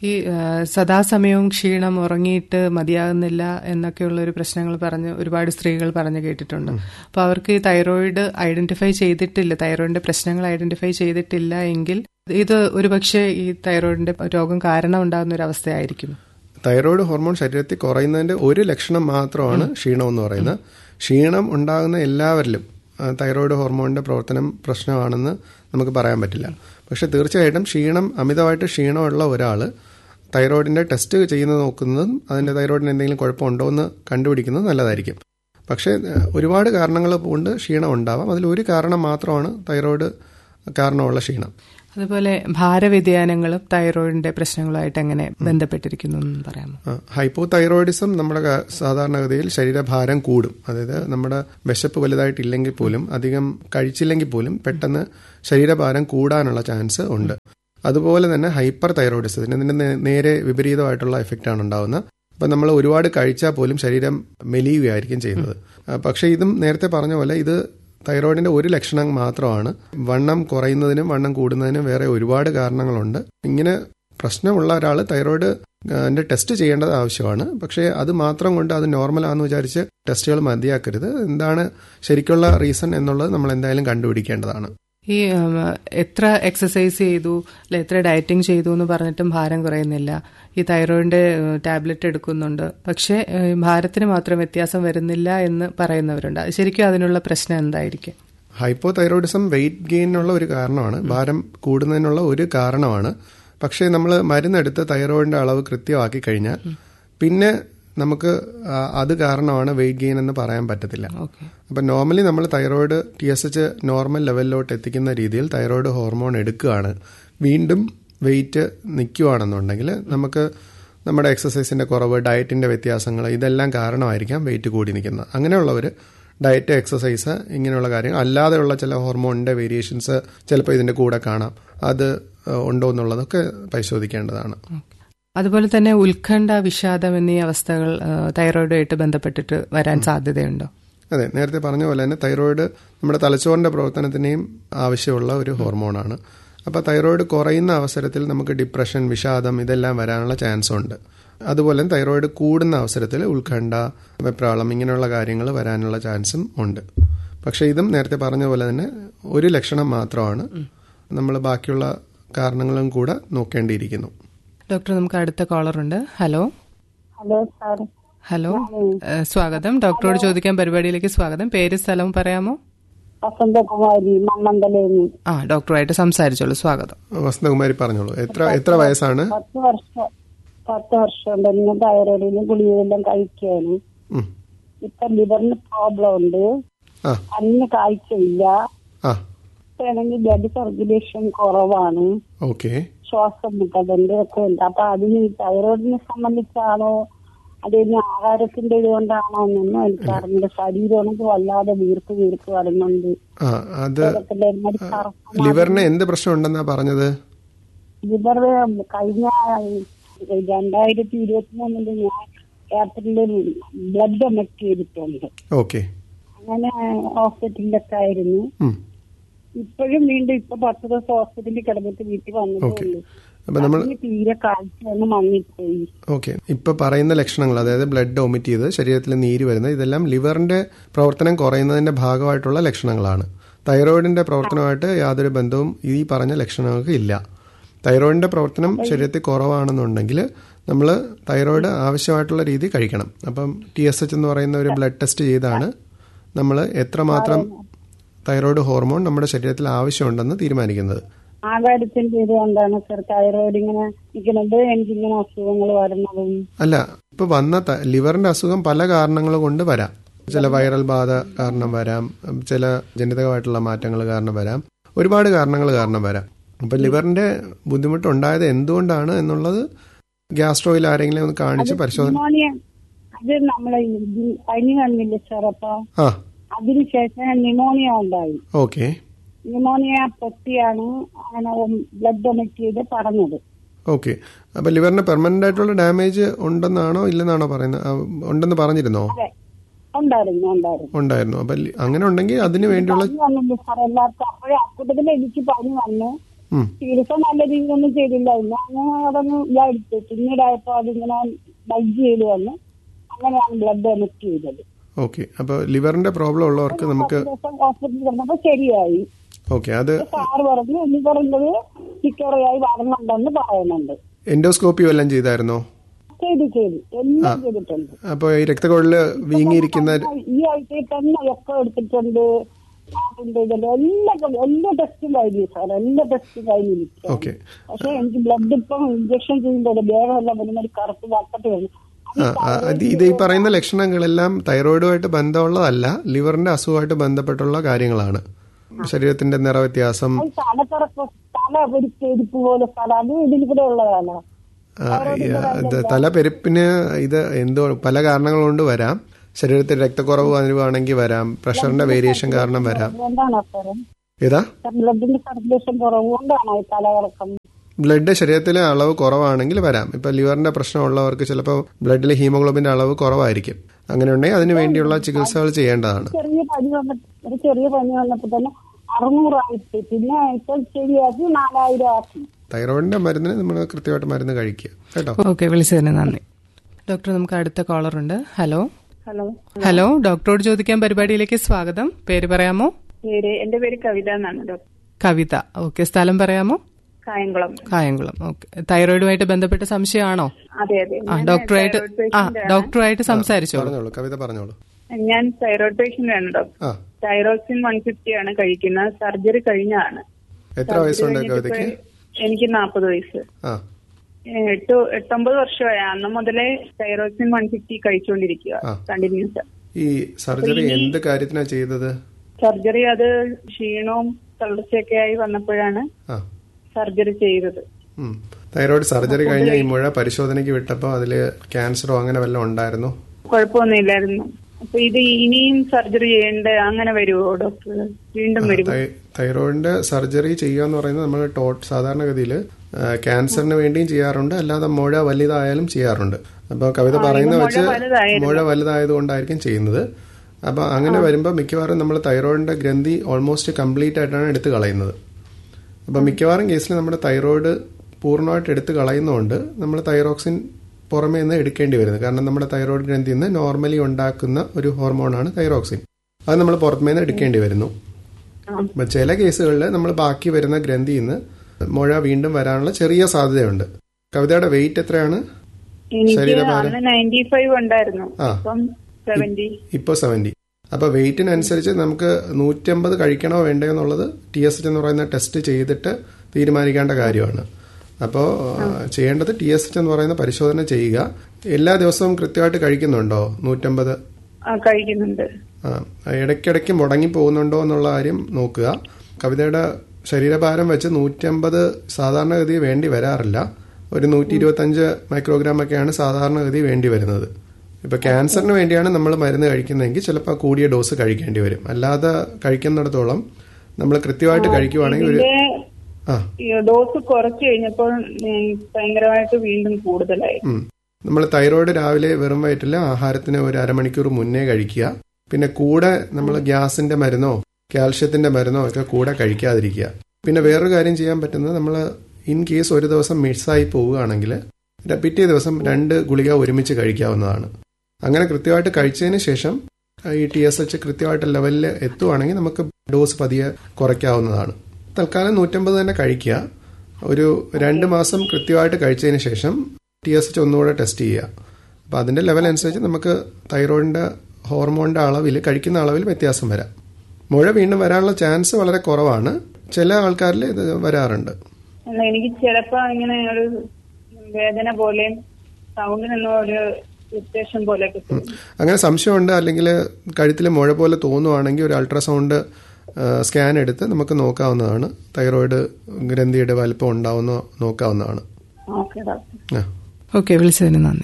ഈ ആ, സദാസമയവും ക്ഷീണം ഉറങ്ങിയിട്ട് മതിയാകുന്നില്ല എന്നൊക്കെയുള്ള ഒരു പ്രശ്നങ്ങൾ പറഞ്ഞ് ഒരുപാട് സ്ത്രീകൾ പറഞ്ഞു കേട്ടിട്ടുണ്ട് അപ്പൊ അവർക്ക് ഈ തൈറോയിഡ് ഐഡന്റിഫൈ ചെയ്തിട്ടില്ല തൈറോയിഡിന്റെ പ്രശ്നങ്ങൾ ഐഡന്റിഫൈ ചെയ്തിട്ടില്ല എങ്കിൽ ഇത് ഒരുപക്ഷെ ഈ തൈറോയിഡിന്റെ രോഗം കാരണം ഉണ്ടാകുന്ന ഒരു അവസ്ഥയായിരിക്കും തൈറോയ്ഡ് ഹോർമോൺ ശരീരത്തിൽ കുറയുന്നതിന്റെ ഒരു ലക്ഷണം മാത്രമാണ് ക്ഷീണം എന്ന് പറയുന്നത് ക്ഷീണം ഉണ്ടാകുന്ന എല്ലാവരിലും ആ, തൈറോയ്ഡ് ഹോർമോണിന്റെ പ്രവർത്തനം പ്രശ്നമാണെന്ന് നമുക്ക് പറയാൻ പറ്റില്ല പക്ഷെ തീർച്ചയായിട്ടും ക്ഷീണം അമിതമായിട്ട് ക്ഷീണമുള്ള ഒരാൾ തൈറോയിഡിന്റെ ടെസ്റ്റ് ചെയ്യുന്നത് നോക്കുന്നതും അതിന്റെ തൈറോയിഡിന് എന്തെങ്കിലും കുഴപ്പമുണ്ടോ എന്ന് കണ്ടുപിടിക്കുന്നത് നല്ലതായിരിക്കും പക്ഷേ ഏഹ്, ഒരുപാട് കാരണങ്ങൾ കൊണ്ട് ക്ഷീണം ഉണ്ടാവാം അതിൽ ഒരു കാരണം മാത്രമാണ് തൈറോയിഡ് കാരണമുള്ള ക്ഷീണം അതുപോലെ ഭാരവ്യതിയാനങ്ങളും തൈറോയിഡിന്റെ പ്രശ്നങ്ങളുമായിട്ട് എങ്ങനെ ബന്ധപ്പെട്ടിരിക്കുന്നു എന്ന് പറയാമോ ഹൈപ്പോ തൈറോയിഡിസം നമ്മുടെ ക- സാധാരണഗതിയിൽ ശരീരഭാരം കൂടും അതായത് നമ്മുടെ വിശപ്പ് വലുതായിട്ടില്ലെങ്കിൽ പോലും അധികം കഴിച്ചില്ലെങ്കിൽ പോലും പെട്ടെന്ന് ശരീരഭാരം കൂടാനുള്ള ചാൻസ് ഉണ്ട് അതുപോലെ തന്നെ ഹൈപ്പർ തൈറോയിഡിസത്തിന് ഇതിന്റെ നേ- നേരെ വിപരീതമായിട്ടുള്ള എഫക്റ്റ് ആണ് ഉണ്ടാവുന്നത് അപ്പം നമ്മൾ ഒരുപാട് കഴിച്ചാൽ പോലും ശരീരം മെലിയുകയായിരിക്കും ചെയ്യുന്നത് ആ, പക്ഷേ ഇതും നേരത്തെ പറഞ്ഞ പോലെ ഇത് തൈറോയിഡിന്റെ ഒരു ലക്ഷണം മാത്രമാണ് വണ്ണം കുറയുന്നതിനും വണ്ണം കൂടുന്നതിനും വേറെ ഒരുപാട് കാരണങ്ങളുണ്ട് ഇങ്ങനെ പ്രശ്നമുള്ള ഒരാൾ തൈറോയിഡ് അതിന്റെ ടെസ്റ്റ് ചെയ്യേണ്ടത് ആവശ്യമാണ് പക്ഷേ അത് മാത്രം കൊണ്ട് അത് നോർമൽ ആണെന്ന് വിചാരിച്ച് ടെസ്റ്റുകൾ മതിയാക്കരുത് എന്താണ് ശരിക്കുള്ള റീസൺ എന്നുള്ളത് നമ്മൾ എന്തായാലും കണ്ടുപിടിക്കേണ്ടതാണ് ഈ ഉം, എത്ര എക്സസൈസ് ചെയ്തു അല്ലെ എത്ര ഡയറ്റിംഗ് ചെയ്തു എന്ന് പറഞ്ഞിട്ടും ഭാരം കുറയുന്നില്ല ഈ തൈറോയിഡിന്റെ ടാബ്ലറ്റ് എടുക്കുന്നുണ്ട് പക്ഷേ ഏഹ്, ഭാരത്തിന് മാത്രം വ്യത്യാസം വരുന്നില്ല എന്ന് പറയുന്നവരുണ്ട് അത് ശരിക്കും അതിനുള്ള പ്രശ്നം എന്തായിരിക്കും ഹൈപ്പോ തൈറോയിഡിസം വെയിറ്റ് ഗെയിനുള്ള ഒരു കാരണമാണ് ഭാരം കൂടുന്നതിനുള്ള ഒരു കാരണമാണ് പക്ഷേ നമ്മൾ മരുന്നെടുത്ത് തൈറോയിഡിന്റെ അളവ് കൃത്യമാക്കി കഴിഞ്ഞാൽ പിന്നെ നമുക്ക് ആ, അത് കാരണമാണ് വെയിറ്റ് ഗെയിൻ എന്ന് പറയാൻ പറ്റത്തില്ല അപ്പം നോർമലി നമ്മൾ thyroid T S H normal ലെവലിലോട്ട് എത്തിക്കുന്ന രീതിയിൽ തൈറോയിഡ് ഹോർമോൺ എടുക്കുകയാണ് വീണ്ടും വെയിറ്റ് നിൽക്കുകയാണെന്നുണ്ടെങ്കിൽ നമുക്ക് നമ്മുടെ എക്സസൈസിന്റെ കുറവ് ഡയറ്റിന്റെ വ്യത്യാസങ്ങൾ ഇതെല്ലാം കാരണമായിരിക്കാം വെയിറ്റ് കൂടി നിൽക്കുന്നത് അങ്ങനെയുള്ളവർ ഡയറ്റ് എക്സസൈസ് ഇങ്ങനെയുള്ള കാര്യങ്ങൾ അല്ലാതെയുള്ള ചില ഹോർമോണിന്റെ വേരിയേഷൻസ് ചിലപ്പോൾ ഇതിന്റെ കൂടെ കാണാം അത് ഏഹ്, ഉണ്ടോ എന്നുള്ളതൊക്കെ പരിശോധിക്കേണ്ടതാണ് അതുപോലെ തന്നെ ഉത്കണ്ഠ വിഷാദം എന്നീ അവസ്ഥകൾ ഏഹ്, തൈറോയിഡുമായിട്ട് ബന്ധപ്പെട്ടിട്ട് വരാൻ സാധ്യതയുണ്ടോ അതെ നേരത്തെ പറഞ്ഞ പോലെ തന്നെ തൈറോയിഡ് നമ്മുടെ തലച്ചോറിന്റെ പ്രവർത്തനത്തിനെയും ആവശ്യമുള്ള ഒരു ഹോർമോണാണ് അപ്പോൾ തൈറോയിഡ് കുറയുന്ന അവസരത്തിൽ നമുക്ക് ഡിപ്രഷൻ വിഷാദം ഇതെല്ലാം വരാനുള്ള ചാൻസ് ഉണ്ട് അതുപോലെ തൈറോയിഡ് കൂടുന്ന അവസരത്തിൽ ഉത്കണ്ഠ വെപ്രാളം ഇങ്ങനെയുള്ള കാര്യങ്ങൾ വരാനുള്ള ചാൻസും ഉണ്ട് പക്ഷേ ഇതും നേരത്തെ പറഞ്ഞ പോലെ തന്നെ ഒരു ലക്ഷണം മാത്രമാണ് നമ്മൾ ബാക്കിയുള്ള കാരണങ്ങളും കൂടെ നോക്കേണ്ടിയിരിക്കുന്നു ഡോക്ടർ നമുക്ക് അടുത്ത കോളർ ഉണ്ട് ഹലോ ഹലോ സാർ ഹലോ ഏഹ്, സ്വാഗതം ഡോക്ടറോട് ചോദിക്കാൻ പരിപാടിയിലേക്ക് സ്വാഗതം പേര് സ്ഥലവും പറയാമോ വസന്തകുമാരി മണ്ണന്തലേന്ന് ആ ഡോക്ടറുമായിട്ട് സംസാരിച്ചോളൂ സ്വാഗതം വസന്തകുമാരി പറഞ്ഞോളൂ എത്ര എത്ര വയസ്സാണ് പത്ത് വർഷം പത്ത് വർഷം ഉണ്ട് ഇങ്ങനെ തൈറോയിഡിന് ഗുളികയെല്ലാം കഴിക്കാണ് ഉം. ഇപ്പൊ ലിവറിന് പ്രോബ്ലം ഉണ്ട് ആ കണ്ണിന് കാഴ്ചയില്ല ആ ആണെങ്കിൽ ബ്ലഡ് സർക്കുലേഷൻ കുറവാണ് ഓക്കെ ശ്വാസം മുട്ടലുണ്ട് ഒക്കെ ഉണ്ട് അപ്പൊ അതിന് ഈ തൈറോയിഡിനെ സംബന്ധിച്ചാണോ അതിന് ആഹാരത്തിന്റെ ഇതുകൊണ്ടാണോ എന്നൊന്നും എനിക്ക് അറിഞ്ഞില്ല ശരീരമാണെങ്കിൽ വല്ലാതെ വീർപ്പ് വീർപ്പ് വരുന്നുണ്ട് ആ അത് ശരീരത്തിന്റെ ഒരുമാതിരി കറുപ്പ് ലിവറിന് എന്ത് പ്രശ്നം ഉണ്ടെന്നാ പറഞ്ഞത് ലിവർ കഴിഞ്ഞ രണ്ടായിരത്തി ഇരുപത്തിമൂന്നില് ഞാൻ ഏപ്രിലിൽ ബ്ലഡ് ഡൊണക്ട് ചെയ്തിട്ടുണ്ട് ഓക്കെ അങ്ങനെ ഹോസ്പിറ്റലിലൊക്കെ ആയിരുന്നു ഇപ്പോഴും വീണ്ടും ഇപ്പൊ പത്ത് ദിവസം ഹോസ്പിറ്റലിൽ കിടന്നിട്ട് വീട്ടിൽ വന്നിട്ടുള്ളൂ അപ്പൊ നമ്മൾ അതിന് തീരെ കാഴ്ച ഒന്ന് മങ്ങിപ്പോയി ഓക്കെ ഇപ്പൊ പറയുന്ന ലക്ഷണങ്ങൾ അതായത് ബ്ലഡ് ഒമിറ്റ് ചെയ്ത് ശരീരത്തിൽ നീര് വരുന്നത് ഇതെല്ലാം ലിവറിന്റെ പ്രവർത്തനം കുറയുന്നതിന്റെ ഭാഗമായിട്ടുള്ള ലക്ഷണങ്ങളാണ് തൈറോയിഡിന്റെ പ്രവർത്തനമായിട്ട് യാതൊരു ബന്ധവും ഈ പറഞ്ഞ ലക്ഷണങ്ങൾക്ക് ഇല്ല തൈറോയിഡിന്റെ പ്രവർത്തനം ശരീരത്തിൽ കുറവാണെന്നുണ്ടെങ്കിൽ നമ്മൾ തൈറോയിഡ് ആവശ്യമായിട്ടുള്ള രീതി കഴിക്കണം അപ്പം ടി എസ് എച്ച് എന്ന് പറയുന്ന ഒരു ബ്ലഡ് ടെസ്റ്റ് ചെയ്താണ് നമ്മൾ എത്രമാത്രം തൈറോയിഡ് ഹോർമോൺ നമ്മുടെ ശരീരത്തിൽ ആവശ്യമുണ്ടെന്ന് തീരുമാനിക്കുന്നത് ആകാരത്തിന്റെ ഇതുകൊണ്ടാണ് സർ തൈറോയിഡ് ഇങ്ങനെ നിൽക്കുന്നത് എനിക്കിങ്ങനെ അസുഖങ്ങൾ വരുന്നതും അല്ല ഇപ്പൊ വന്ന ത- ലിവറിന്റെ അസുഖം പല കാരണങ്ങൾ കൊണ്ട് വരാം ചില വൈറൽ ബാധ കാരണം വരാം ചില ജനിതകമായിട്ടുള്ള മാറ്റങ്ങൾ കാരണം വരാം ഒരുപാട് കാരണങ്ങൾ കാരണം വരാം അപ്പൊ ലിവറിന്റെ ബുദ്ധിമുട്ട് ഉണ്ടായത് എന്തുകൊണ്ടാണ് എന്നുള്ളത് ഗ്യാസ്ട്രോയിൽ ആരെങ്കിലും ഒന്ന് കാണിച്ച് പരിശോധന ന്യൂമോണിയ അത് നമ്മളെ ഈ പനി വന്നില്ല സാർ അപ്പൊ ആ അതിനുശേഷം ന്യൂമോണിയ ഉണ്ടായി ഓക്കെ ന്യൂമോണിയ പൊട്ടിയാണ് അങ്ങനെ ബ്ലഡ് ഡൊണക്ട് ചെയ്ത് പറഞ്ഞത് ഓക്കെ അപ്പൊ ലിവറിന് പെർമനന്റ് ആയിട്ടുള്ള ഡാമേജ് ഉണ്ടെന്നാണോ ഇല്ലെന്നാണോ പറയുന്നത് ആ, ഉണ്ടെന്ന് പറഞ്ഞിരുന്നോ അതെ ഉണ്ടായിരുന്നു ഉണ്ടായിരുന്നു ഉണ്ടായിരുന്നു അപ്പൊ ലി- അങ്ങനെ ഉണ്ടെങ്കിൽ അതിന് വേണ്ടിയുള്ള പനി വന്നില്ല സാർ എല്ലാവർക്കും അപ്പോഴേ അക്കൂട്ടത്തിൽ എനിക്ക് പനി വന്നു ഉം. ചികിത്സ നല്ല രീതിയിലൊന്നും ചെയ്തില്ല ഞാൻ അതൊന്ന് വിചാരിച്ചു പിന്നീടായപ്പോ അതിങ്ങനെ ബൾജ് ചെയ്ത് വന്ന് അങ്ങനെയാണ് ബ്ലഡ് എമിറ്റ് ചെയ്തത് ഓക്കെ അപ്പോൾ ലിവറിന്റെ പ്രോബ്ലം ഉള്ളവർക്ക് നമുക്ക് പത്ത് ദിവസം ഹോസ്പിറ്റലിൽ കിടന്നപ്പോ ശരിയായി ഓക്കെ അത് സാറ് പറഞ്ഞു ഇനി പറഞ്ഞത് റിക്കവറിയായി വരുന്നുണ്ടെന്ന് പറയുന്നുണ്ട് എൻഡോസ്കോപ്പി വല്ലതും ചെയ്തായിരുന്നോ ചെയ്തു ചെയ്തു എല്ലാം ചെയ്തിട്ടുണ്ട് അപ്പോൾ ഈ രക്തക്കുഴലിൽ വീങ്ങിയിരിക്കുന്ന ഈ ആഴ്ചയിൽ തന്നെ എക്കോ എടുത്തിട്ടുണ്ട് അതിന്റെ ഇതിന്റെ എല്ലാ എല്ലാ ടെസ്റ്റും കഴിഞ്ഞു സാർ എല്ലാ ടെസ്റ്റും കഴിഞ്ഞിരിക്കും ഓക്കെ പക്ഷെ എനിക്ക് ബ്ലഡ് ഇപ്പം ഇഞ്ചക്ഷൻ ചെയ്യുമ്പോൾ ദേഹമെല്ലാം വരുന്ന ഒരു കറുപ്പ് വട്ടത്ത് വരുന്നു ആ ആ, അത് ഇത് ഈ പറയുന്ന ലക്ഷണങ്ങളെല്ലാം തൈറോയിഡുമായിട്ട് ബന്ധമുള്ളതല്ല ലിവറിന്റെ അസുഖമായിട്ട് ബന്ധപ്പെട്ടുള്ള കാര്യങ്ങളാണ് ശരീരത്തിന്റെ നിറവ്യത്യാസം അത് തലക്കറപ്പ് തല ഒരു ചെരുപ്പ് പോലെ സ്ഥലം അത് ഇതിൽ കൂടെ ഉള്ളതാണ് ആ, ഈ, അത് തലപെരുപ്പിന് ഇത് എന്തോ പല കാരണങ്ങൾ കൊണ്ട് വരാം ശരീരത്തിൽ രക്തക്കുറവ് വരുവാണെങ്കിൽ വരാം പ്രഷറിന്റെ വേരിയേഷൻ കാരണം വരാം അതുകൊണ്ടാണ് സാറ് ഏതാ ബ്ലഡിന്റെ സർക്കുലേഷൻ കുറവുകൊണ്ടാണ് ഈ തലകറക്കം ബ്ലഡ് ശരീരത്തിലെ അളവ് കുറവാണെങ്കിൽ വരാം ഇപ്പൊ ലിവറിന്റെ പ്രശ്നമുള്ളവർക്ക് ചിലപ്പോൾ ബ്ലഡിൽ ഹീമോഗ്ലോബിന്റെ അളവ് കുറവായിരിക്കും അങ്ങനെ ഉണ്ടെങ്കിൽ അതിന് വേണ്ടിയുള്ള ചികിത്സകൾ ചെയ്യേണ്ടതാണ് ചെറിയ പനി വന്ന ഒരു ചെറിയ പനി വന്നപ്പോ തന്നെ അറുന്നൂറായിട്ട് പിന്നെ ഇപ്പൊ ശരിയാക്കി നാലായിരം ആക്കി തൈറോയിഡിന്റെ മരുന്നിന് നമ്മൾ കൃത്യമായിട്ട് മരുന്ന് കഴിക്കുക കേട്ടോ ഓക്കെ വിളിച്ചതിന് നന്ദി ഡോക്ടർ നമുക്ക് അടുത്ത കോളർ ഉണ്ട് ഹലോ ഹലോ ഹലോ ഡോക്ടറോട് ചോദിക്കാൻ പരിപാടിയിലേക്ക് സ്വാഗതം പേര് പറയാമോ പേര് എന്റെ പേര് കവിത എന്നാണ് ഡോക്ടർ കവിത ഓക്കെ സ്ഥലം പറയാമോ കായംകുളം കായംകുളം ഓക്കെ തൈറോയിഡുമായിട്ട് ബന്ധപ്പെട്ട സംശയമാണോ അതെ അതെ ആ ഞാൻ ഡോക്ടറായിട്ട് thyroid ആ patient ആണ്. ഡോക്ടറായിട്ട് സംസാരിച്ചോളൂ പറഞ്ഞോളൂ കവിത പറഞ്ഞോളൂ ഞാൻ തൈറോയ്ഡ് പേഷ്യന്റ് ആണ് ഡോക്ടർ ആ തൈറോക്സിൻ വൺ ഫിഫ്റ്റി ആണ് കഴിക്കുന്നത് സർജറി കഴിഞ്ഞാണ് എത്ര വയസ്സുണ്ട് കവിതയ്ക്ക് എനിക്ക് നാൽപ്പത് വയസ്സ് ആ ഏഹ് എട്ട് എട്ടൊമ്പത് വർഷമായി അന്ന് മുതലേ തൈറോക്സിൻ വൺ ഫിഫ്റ്റി കഴിച്ചുകൊണ്ടിരിക്കുക ആ. കണ്ടിന്യൂസ് ഈ സർജറി എന്ത് കാര്യത്തിനാ ചെയ്തത് സർജറി അത് ക്ഷീണവും തളർച്ചയൊക്കെ ആയി വന്നപ്പോഴാണ് ആ സർജറി ചെയ്തത് ഉം. തൈറോയിഡ് സർജറി കഴിഞ്ഞ ഈ മുഴ പരിശോധനയ്ക്ക് വിട്ടപ്പോൾ അതിൽ ക്യാൻസറോ അങ്ങനെ വല്ലതും ഉണ്ടായിരുന്നോ കുഴപ്പമൊന്നുമില്ലായിരുന്നു അപ്പൊ ഇത് ഇനിയും സർജറി ചെയ്യേണ്ട അങ്ങനെ വരുമോ ഡോക്ടർ വീണ്ടും വരുമോ തൈ- തൈറോയിഡിന്റെ സർജറി ചെയ്യുക എന്ന് പറയുന്നത് നമ്മൾ ടോട്ട് സാധാരണഗതിയിൽ ക്യാൻസറിന് വേണ്ടിയും ചെയ്യാറുണ്ട് അല്ലാതെ മുഴ വലുതായാലും ചെയ്യാറുണ്ട് അപ്പോൾ കവിത പറയുന്ന മുഴ വെച്ച് വലുതായിരുന്നു. മുഴ വലുതായതുകൊണ്ടായിരിക്കും ചെയ്യുന്നത് അപ്പൊ അങ്ങനെ വരുമ്പോൾ മിക്കവാറും നമ്മൾ തൈറോയിഡിന്റെ ഗ്രന്ഥി ഓൾമോസ്റ്റ് കംപ്ലീറ്റ് ആയിട്ടാണ് എടുത്ത് കളയുന്നത് അപ്പൊ മിക്കവാറും കേസിൽ നമ്മുടെ തൈറോയിഡ് പൂർണ്ണമായിട്ട് എടുത്ത് കളയുന്നതുകൊണ്ട് നമ്മൾ തൈറോക്സിൻ പുറമേ നിന്ന് എടുക്കേണ്ടി വരുന്നത് കാരണം നമ്മുടെ തൈറോയിഡ് ഗ്രന്ഥിയിൽ നിന്ന് നോർമലി ഉണ്ടാക്കുന്ന ഒരു ഹോർമോണാണ് തൈറോക്സിൻ അത് നമ്മൾ പുറമേ നിന്ന് എടുക്കേണ്ടി വരുന്നു അപ്പൊ ചില കേസുകളിൽ നമ്മൾ ബാക്കി വരുന്ന ഗ്രന്ഥിയിൽ നിന്ന് മുഴ വീണ്ടും വരാനുള്ള ചെറിയ സാധ്യതയുണ്ട് കവിതയുടെ വെയിറ്റ് എത്രയാണ് എനിക്ക് ശരീരഭാരം അന്ന് നയൻറ്റി ഫൈവ് ഉണ്ടായിരുന്നു ആ. ഇപ്പം സെവന്റി ഇപ്പോൾ സെവൻറ്റി അപ്പോൾ വെയിറ്റിനനുസരിച്ച് നമുക്ക് നൂറ്റമ്പത് കഴിക്കണോ വേണ്ടയോ എന്നുള്ളത് ടി എസ് എച്ച് എന്ന് പറയുന്ന ടെസ്റ്റ് ചെയ്തിട്ട് തീരുമാനിക്കേണ്ട കാര്യമാണ് അപ്പോൾ ചെയ്യേണ്ടത് ടി എസ് എച്ച് എന്ന് പറയുന്ന പരിശോധന ചെയ്യുക എല്ലാ ദിവസവും കൃത്യമായിട്ട് കഴിക്കുന്നുണ്ടോ നൂറ്റമ്പത് കഴിക്കുന്നുണ്ട് ആ ഇടയ്ക്കിടയ്ക്ക് മുടങ്ങി പോകുന്നുണ്ടോ എന്നുള്ള കാര്യം നോക്കുക കവിതയുടെ ശരീരഭാരം വെച്ച് നൂറ്റമ്പത് സാധാരണഗതി വേണ്ടി വരാറില്ല ഒരു നൂറ്റി ഇരുപത്തഞ്ച് മൈക്രോഗ്രാം ഒക്കെയാണ് സാധാരണഗതി വേണ്ടി വരുന്നത് ഇപ്പൊ ക്യാൻസറിന് വേണ്ടിയാണ് നമ്മൾ മരുന്ന് കഴിക്കുന്നതെങ്കിൽ ചിലപ്പോൾ കൂടിയ ഡോസ് കഴിക്കേണ്ടി വരും അല്ലാതെ കഴിക്കുന്നിടത്തോളം നമ്മൾ കൃത്യമായിട്ട് കഴിക്കുവാണെങ്കിൽ ഒരു ഇതിന്റെ ആ ഈ ഡോസ് കുറച്ച് കഴിഞ്ഞപ്പോൾ ഉം, ഭയങ്കരമായിട്ട് വീണ്ടും കൂടുതലായി നമ്മൾ തൈറോയിഡ് രാവിലെ വെറും വയറ്റിൽ ആഹാരത്തിന് ഒരു അരമണിക്കൂർ മുന്നേ കഴിക്കുക പിന്നെ കൂടെ നമ്മൾ ഗ്യാസിന്റെ മരുന്നോ കാൽഷ്യത്തിന്റെ മരുന്നോ ഒക്കെ കൂടെ കഴിക്കാതിരിക്കുക പിന്നെ വേറൊരു കാര്യം ചെയ്യാൻ പറ്റുന്നത് നമ്മൾ ഇൻ കേസ് ഒരു ദിവസം മിസ്സായി പോവുകയാണെങ്കിൽ ര- പിറ്റേ ദിവസം രണ്ട് ഗുളിക ഒരുമിച്ച് കഴിക്കാവുന്നതാണ് അങ്ങനെ കൃത്യമായിട്ട് കഴിച്ചതിന് ശേഷം ഈ ടി എസ് എച്ച് കൃത്യമായിട്ട് ലെവലിൽ എത്തുവാണെങ്കിൽ നമുക്ക് ഡോസ് പതിയെ കുറയ്ക്കാവുന്നതാണ് തൽക്കാലം നൂറ്റമ്പത് തന്നെ കഴിക്കുക ഒരു രണ്ട് മാസം കൃത്യമായിട്ട് കഴിച്ചതിന് ശേഷം ടി എസ് എച്ച് ഒന്നുകൂടെ ടെസ്റ്റ് ചെയ്യുക അപ്പോൾ അതിൻ്റെ ലെവൽ അനുസരിച്ച് നമുക്ക് തൈറോയിഡിൻ്റെ ഹോർമോണിൻ്റെ അളവിൽ കഴിക്കുന്ന അളവിൽ വ്യത്യാസം വരാം മുഴ വീണ്ടും വരാനുള്ള ചാൻസ് വളരെ കുറവാണ് ചില ആൾക്കാരിൽ ഇത് വരാറുണ്ട് അല്ല എനിക്ക് ചിലപ്പോ ഇങ്ങനെ ഒരു വേദന പോലെയും സൗണ്ടിനൊന്നും ഒരു വ്യത്യാസം പോലെയൊക്കെ തോന്നും അങ്ങനെ സംശയമുണ്ട് അല്ലെങ്കിൽ കഴുത്തിൽ മുഴ പോലെ തോന്നുവാണെങ്കിൽ ഒരു അൾട്രാസൗണ്ട് സ്കാൻ എടുത്ത് നമുക്ക് നോക്കാവുന്നതാണ് തൈറോയിഡ് ഗ്രന്ഥിയുടെ വലിപ്പം ഉണ്ടാവുന്ന നോക്കാവുന്നതാണ് ഓക്കെ ഡോക്ടർ ആ ഓക്കെ വിളിച്ചതിന് നന്ദി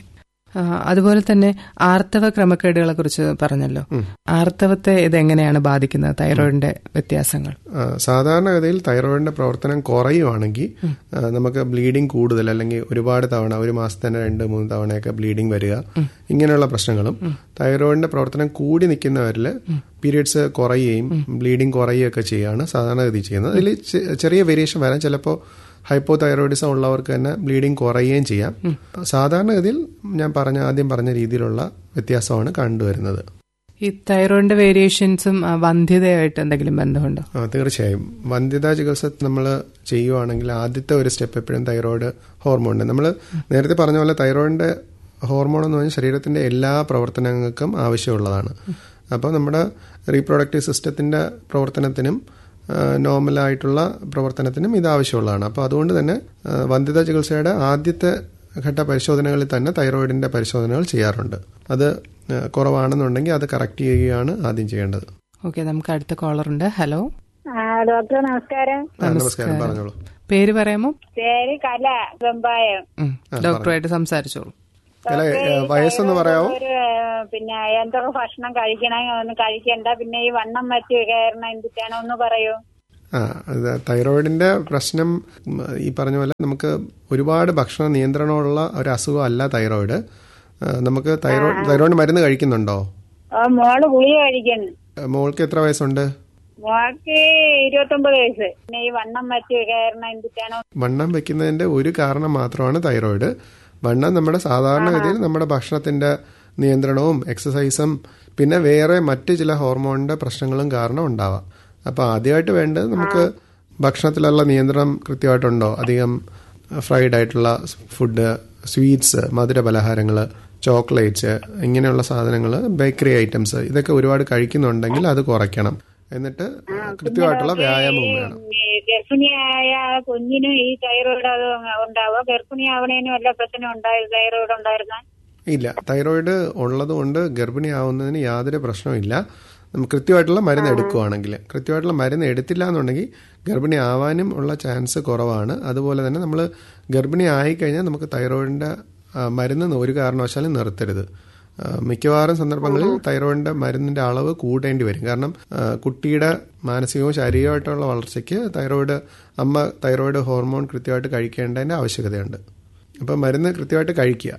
ആ, അതുപോലെ തന്നെ ആർത്തവ ക്രമക്കേടുകളെ കുറിച്ച് പറഞ്ഞല്ലോ ആർത്തവത്തെ ഇത് എങ്ങനെയാണ് ബാധിക്കുന്നത് തൈറോയിഡിന്റെ വ്യത്യാസങ്ങൾ ആ, സാധാരണഗതിയിൽ തൈറോയിഡിന്റെ പ്രവർത്തനം കുറയുവാണെങ്കിൽ ആ, നമുക്ക് ബ്ലീഡിംഗ് കൂടുതൽ അല്ലെങ്കിൽ ഒരുപാട് തവണ ഒരു മാസത്തിന് രണ്ട് മൂന്ന് തവണയൊക്കെ ബ്ലീഡിംഗ് വരിക ഇങ്ങനെയുള്ള പ്രശ്നങ്ങളും തൈറോയിഡിന്റെ പ്രവർത്തനം കൂടി നിൽക്കുന്നവരിൽ പീരിയഡ്സ് കുറയുകയും ബ്ലീഡിംഗ് കുറയുകയൊക്കെ ചെയ്യുകയാണ് സാധാരണഗതി ചെയ്യുന്നത് അതിൽ ചെറിയ വേരിയേഷൻ വരാൻ ചിലപ്പോൾ ഹൈപ്പോ തൈറോയിഡിസം ഉള്ളവർക്ക് തന്നെ ബ്ലീഡിംഗ് കുറയുകയും ചെയ്യാം സാധാരണഗതിയിൽ ഞാൻ പറഞ്ഞ ആദ്യം പറഞ്ഞ രീതിയിലുള്ള വ്യത്യാസമാണ് കണ്ടുവരുന്നത് ഈ തൈറോയിഡിന്റെ വേരിയേഷൻസും ആ, വന്ധ്യതയായിട്ട് എന്തെങ്കിലും ബന്ധമുണ്ടോ ആ തീർച്ചയായും വന്ധ്യതാ ചികിത്സ നമ്മൾ ചെയ്യുവാണെങ്കിൽ ആദ്യത്തെ ഒരു സ്റ്റെപ്പ് എപ്പോഴും തൈറോയിഡ് ഹോർമോണിന്റെ നമ്മൾ നേരത്തെ പറഞ്ഞ പോലെ തൈറോയിഡിന്റെ ഹോർമോൺ എന്ന് പറഞ്ഞാൽ ശരീരത്തിന്റെ എല്ലാ പ്രവർത്തനങ്ങൾക്കും ആവശ്യമുള്ളതാണ് അപ്പോൾ നമ്മുടെ റീപ്രൊഡക്റ്റീവ് സിസ്റ്റത്തിന്റെ പ്രവർത്തനത്തിനും നോർമലായിട്ടുള്ള പ്രവർത്തനത്തിനും ഇത് ആവശ്യമുള്ളതാണ് അപ്പോൾ അതുകൊണ്ട് തന്നെ ആ, വന്ധ്യതാ ചികിത്സയുടെ ആദ്യത്തെ ഘട്ട പരിശോധനകളിൽ തന്നെ തൈറോയിഡിന്റെ പരിശോധനകൾ ചെയ്യാറുണ്ട് അത് ആ, കുറവാണെന്നുണ്ടെങ്കിൽ അത് കറക്റ്റ് ചെയ്യുകയാണ് ആദ്യം ചെയ്യേണ്ടത് ഓക്കെ നമുക്ക് അടുത്ത കോളർ ഉണ്ട് ഹലോ ആ ഡോക്ടർ നമസ്കാരം ആ, നമസ്കാരം പറഞ്ഞോളൂ പേര് പറയാമോ പേര് കല വെമ്പായം ഉം, ഡോക്ടറുമായിട്ട് സംസാരിച്ചോളൂ അല്ല ഏ, വയസ്സൊന്ന് പറയാമോ ഒരു ഏ, പിന്നെ എന്തൊക്കെ ഭക്ഷണം കഴിക്കണം ഒന്ന് കഴിക്കണ്ട പിന്നെ ഈ വണ്ണം വെച്ച് കയറണം എന്തിട്ടാണോ ഒന്ന് പറയൂ ആ ഇത് തൈറോയിഡിന്റെ പ്രശ്നം ഉം, ഈ പറഞ്ഞ പോലെ നമുക്ക് ഒരുപാട് ഭക്ഷണ നിയന്ത്രണമുള്ള ഒരു അസുഖമല്ല തൈറോയിഡ് ആ, നമുക്ക് തൈറോയിഡ് തൈറോയിഡ് മരുന്ന് കഴിക്കുന്നുണ്ടോ ആ മോള് ഗുളിക കഴിക്കുന്നു ആ, മോൾക്ക് എത്ര വയസ്സുണ്ട് മോൾക്ക് ഇരുപത്തൊമ്പത് വയസ്സ് പിന്നെ ഈ വണ്ണം വെച്ച് കയറണം എന്തിട്ടാണോ വണ്ണം വെക്കുന്നതിന്റെ ഒരു കാരണം മാത്രമാണ് തൈറോയിഡ് വണ്ണം നമ്മുടെ സാധാരണഗതിയിൽ നമ്മുടെ ഭക്ഷണത്തിന്റെ നിയന്ത്രണവും എക്സസൈസും പിന്നെ വേറെ മറ്റ് ചില ഹോർമോണിന്റെ പ്രശ്നങ്ങളും കാരണം ഉണ്ടാവാം അപ്പൊ ആദ്യമായിട്ട് വേണ്ടത് നമുക്ക് ഭക്ഷണത്തിലുള്ള നിയന്ത്രണം കൃത്യമായിട്ടുണ്ടോ അധികം ഫ്രൈഡ് ആയിട്ടുള്ള ഫുഡ് സ്വീറ്റ്സ് മധുര പലഹാരങ്ങൾ ചോക്ലേറ്റ്സ് ഇങ്ങനെയുള്ള സാധനങ്ങൾ ബേക്കറി ഐറ്റംസ് ഇതൊക്കെ ഒരുപാട് കഴിക്കുന്നുണ്ടെങ്കിൽ അത് കുറയ്ക്കണം എന്നിട്ട് കൃത്യമായിട്ടുള്ള വ്യായാമവും വേണം ഈ ഗർഭിണിയായ കുഞ്ഞിനും ഈ തൈറോയിഡ് അത് ഉണ്ടാവുക ഗർഭിണിയാവണേനും വല്ല പ്രശ്നം ഉണ്ടായി തൈറോയിഡ് ഉണ്ടായിരുന്ന ഇല്ല തൈറോയിഡ് ഉള്ളത് കൊണ്ട് ഗർഭിണിയാവുന്നതിന് യാതൊരു പ്രശ്നവുമില്ല നമുക്ക് കൃത്യമായിട്ടുള്ള മരുന്ന് എടുക്കുകയാണെങ്കിൽ കൃത്യമായിട്ടുള്ള മരുന്ന് എടുത്തില്ല എന്നുണ്ടെങ്കിൽ ഗർഭിണി ആവാനും ഉള്ള ചാൻസ് കുറവാണ് അതുപോലെ തന്നെ നമ്മൾ ഗർഭിണി ആയിക്കഴിഞ്ഞാൽ നമുക്ക് തൈറോയിഡിന്റെ ആ, മരുന്ന് ഒരു കാരണവശാലും നിർത്തരുത് ആ, മിക്കവാറും സന്ദർഭങ്ങളിൽ തൈറോയിഡിന്റെ മരുന്നിന്റെ അളവ് കൂട്ടേണ്ടി വരും കാരണം ആ, കുട്ടിയുടെ മാനസികവും ശാരീരികമായിട്ടുള്ള വളർച്ചയ്ക്ക് തൈറോയിഡ് അമ്മ തൈറോയിഡ് ഹോർമോൺ കൃത്യമായിട്ട് കഴിക്കേണ്ടതിന്റെ ആവശ്യകതയുണ്ട് അപ്പം മരുന്ന് കൃത്യമായിട്ട് കഴിക്കുക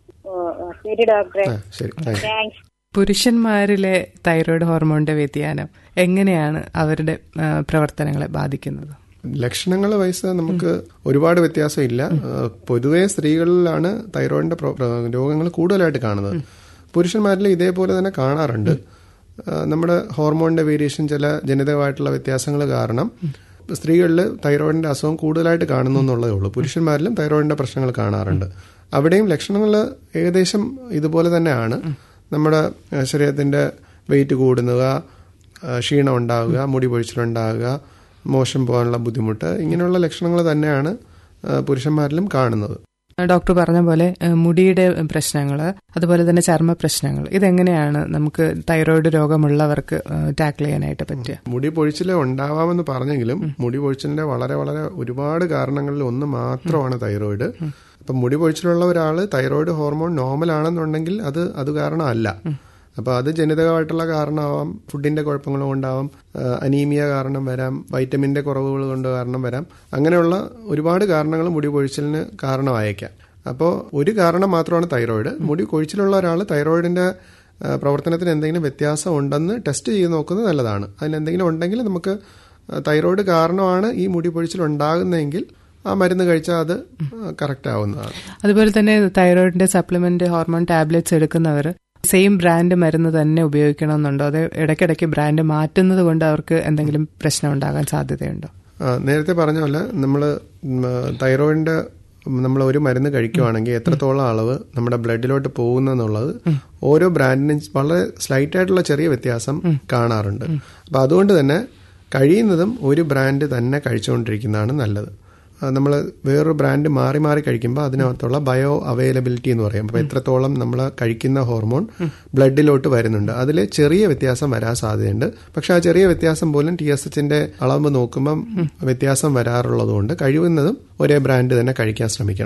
ഓ ഓ, ശരി ഡോക്ടറെ ആ, ശരി താങ്ക് യു. താങ്ക്സ് പുരുഷന്മാരിലെ തൈറോയിഡ് ഹോർമോണിന്റെ വ്യതിയാനം എങ്ങനെയാണ് അവരുടെ ആ, പ്രവർത്തനങ്ങളെ ബാധിക്കുന്നത് ലക്ഷണങ്ങൾ വയസ്സ് നമുക്ക് ഒരുപാട് വ്യത്യാസമില്ല ഏഹ് പൊതുവെ സ്ത്രീകളിലാണ് തൈറോയിഡിന്റെ രോഗങ്ങൾ കൂടുതലായിട്ട് കാണുന്നത് പുരുഷന്മാരിൽ ഇതേപോലെ തന്നെ കാണാറുണ്ട് ഏഹ് നമ്മുടെ ഹോർമോണിന്റെ വേരിയേഷൻ ചില ജനിതകമായിട്ടുള്ള വ്യത്യാസങ്ങൾ കാരണം സ്ത്രീകളിൽ തൈറോയിഡിന്റെ അസുഖം കൂടുതലായിട്ട് കാണുന്നു എന്നുള്ളതേ ഉള്ളൂ പുരുഷന്മാരിലും തൈറോയിഡിന്റെ പ്രശ്നങ്ങൾ കാണാറുണ്ട് അവിടെയും ലക്ഷണങ്ങൾ ഏകദേശം ഇതുപോലെ തന്നെയാണ് നമ്മുടെ ഏഹ് ശരീരത്തിന്റെ വെയിറ്റ് കൂടുക ഏഹ് ക്ഷീണം ഉണ്ടാവുക മുടി പൊഴിച്ചിലുണ്ടാവുക മോശം പോകാനുള്ള ബുദ്ധിമുട്ട് ഇങ്ങനെയുള്ള ലക്ഷണങ്ങൾ തന്നെയാണ് ആ, പുരുഷന്മാരിലും കാണുന്നത് ഡോക്ടർ പറഞ്ഞ പോലെ ആ, മുടിയുടെ പ്രശ്നങ്ങൾ അതുപോലെ തന്നെ ചർമ്മ പ്രശ്നങ്ങൾ ഇതെങ്ങനെയാണ് നമുക്ക് തൈറോയിഡ് രോഗമുള്ളവർക്ക് ടാക്കിൾ ചെയ്യാനായിട്ട് പറ്റുക മുടി പൊഴിച്ചിൽ ഉണ്ടാവാമെന്ന് പറഞ്ഞെങ്കിലും മുടി പൊഴിച്ചിലിന്റെ വളരെ വളരെ ഒരുപാട് കാരണങ്ങളിൽ ഒന്ന് മാത്രമാണ് തൈറോയിഡ് അപ്പൊ മുടി പൊഴിച്ചിലുള്ള ഒരാൾ തൈറോയിഡ് ഹോർമോൺ നോർമൽ ആണെന്നുണ്ടെങ്കിൽ അത് അത് കാരണമല്ല അപ്പൊ അത് ജനിതകമായിട്ടുള്ള കാരണമാവാം ഫുഡിന്റെ കുഴപ്പങ്ങൾ കൊണ്ടാവാം ആ, അനീമിയ കാരണം വരാം വൈറ്റമിന്റെ കുറവുകൾ കൊണ്ട് കാരണം വരാം അങ്ങനെയുള്ള ഒരുപാട് കാരണങ്ങൾ മുടി പൊഴിച്ചിലിന് കാരണമായേക്കാം അപ്പോൾ ഒരു കാരണം മാത്രമാണ് തൈറോയിഡ് മുടി കൊഴിച്ചിലുള്ള ഒരാൾ തൈറോയിഡിന്റെ ആ, പ്രവർത്തനത്തിന് എന്തെങ്കിലും വ്യത്യാസം ഉണ്ടെന്ന് ടെസ്റ്റ് ചെയ്ത് നോക്കുന്നത് നല്ലതാണ് അതിന് എന്തെങ്കിലും ഉണ്ടെങ്കിൽ നമുക്ക് ആ, തൈറോയിഡ് കാരണമാണ് ഈ മുടി പൊഴിച്ചിൽ ഉണ്ടാകുന്നതെങ്കിൽ ആ മരുന്ന് കഴിച്ചാൽ അത് കറക്റ്റ് ആവുന്നതാണ് അതുപോലെ തന്നെ തൈറോയിഡിന്റെ സപ്ലിമെന്റ് ഹോർമോൺ ടാബ്ലറ്റ്സ് എടുക്കുന്നവർ സെയിം ബ്രാൻഡ് മരുന്ന് തന്നെ ഉപയോഗിക്കണമെന്നുണ്ടോ അത് ഇടയ്ക്കിടയ്ക്ക് ബ്രാൻഡ് മാറ്റുന്നത് കൊണ്ട് അവർക്ക് എന്തെങ്കിലും പ്രശ്നം ഉണ്ടാകാൻ സാധ്യതയുണ്ടോ ആ, നേരത്തെ പറഞ്ഞ പോലെ നമ്മൾ തൈറോയിഡിന്റെ നമ്മൾ ഒരു മരുന്ന് കഴിക്കുവാണെങ്കിൽ എത്രത്തോളം അളവ് നമ്മുടെ ബ്ലഡിലോട്ട് പോകുന്നെന്നുള്ളത് ഓരോ ബ്രാൻഡിനും വളരെ സ്ലൈറ്റ് ആയിട്ടുള്ള ചെറിയ വ്യത്യാസം കാണാറുണ്ട് അപ്പൊ അതുകൊണ്ട് തന്നെ കഴിയുന്നതും ഒരു ബ്രാൻഡ് തന്നെ കഴിച്ചുകൊണ്ടിരിക്കുന്നതാണ് നല്ലത് നമ്മൾ വേറൊരു ബ്രാൻഡ് മാറി മാറി കഴിക്കുമ്പോൾ അതിനകത്തുള്ള ബയോ അവൈലബിലിറ്റി എന്ന് പറയും അപ്പോൾ എത്രത്തോളം നമ്മൾ കഴിക്കുന്ന ഹോർമോൺ ബ്ലഡിലോട്ട് വരുന്നുണ്ട് അതിൽ ചെറിയ വ്യത്യാസം വരാൻ സാധ്യതയുണ്ട് പക്ഷെ ആ ചെറിയ വ്യത്യാസം പോലും ടി എസ് എച്ചിന്റെ അളവ് നോക്കുമ്പം വ്യത്യാസം വരാറുള്ളത് കൊണ്ട് കഴിയുന്നതും ഒരേ ബ്രാൻഡ് തന്നെ കഴിക്കാൻ ശ്രമിക്കണം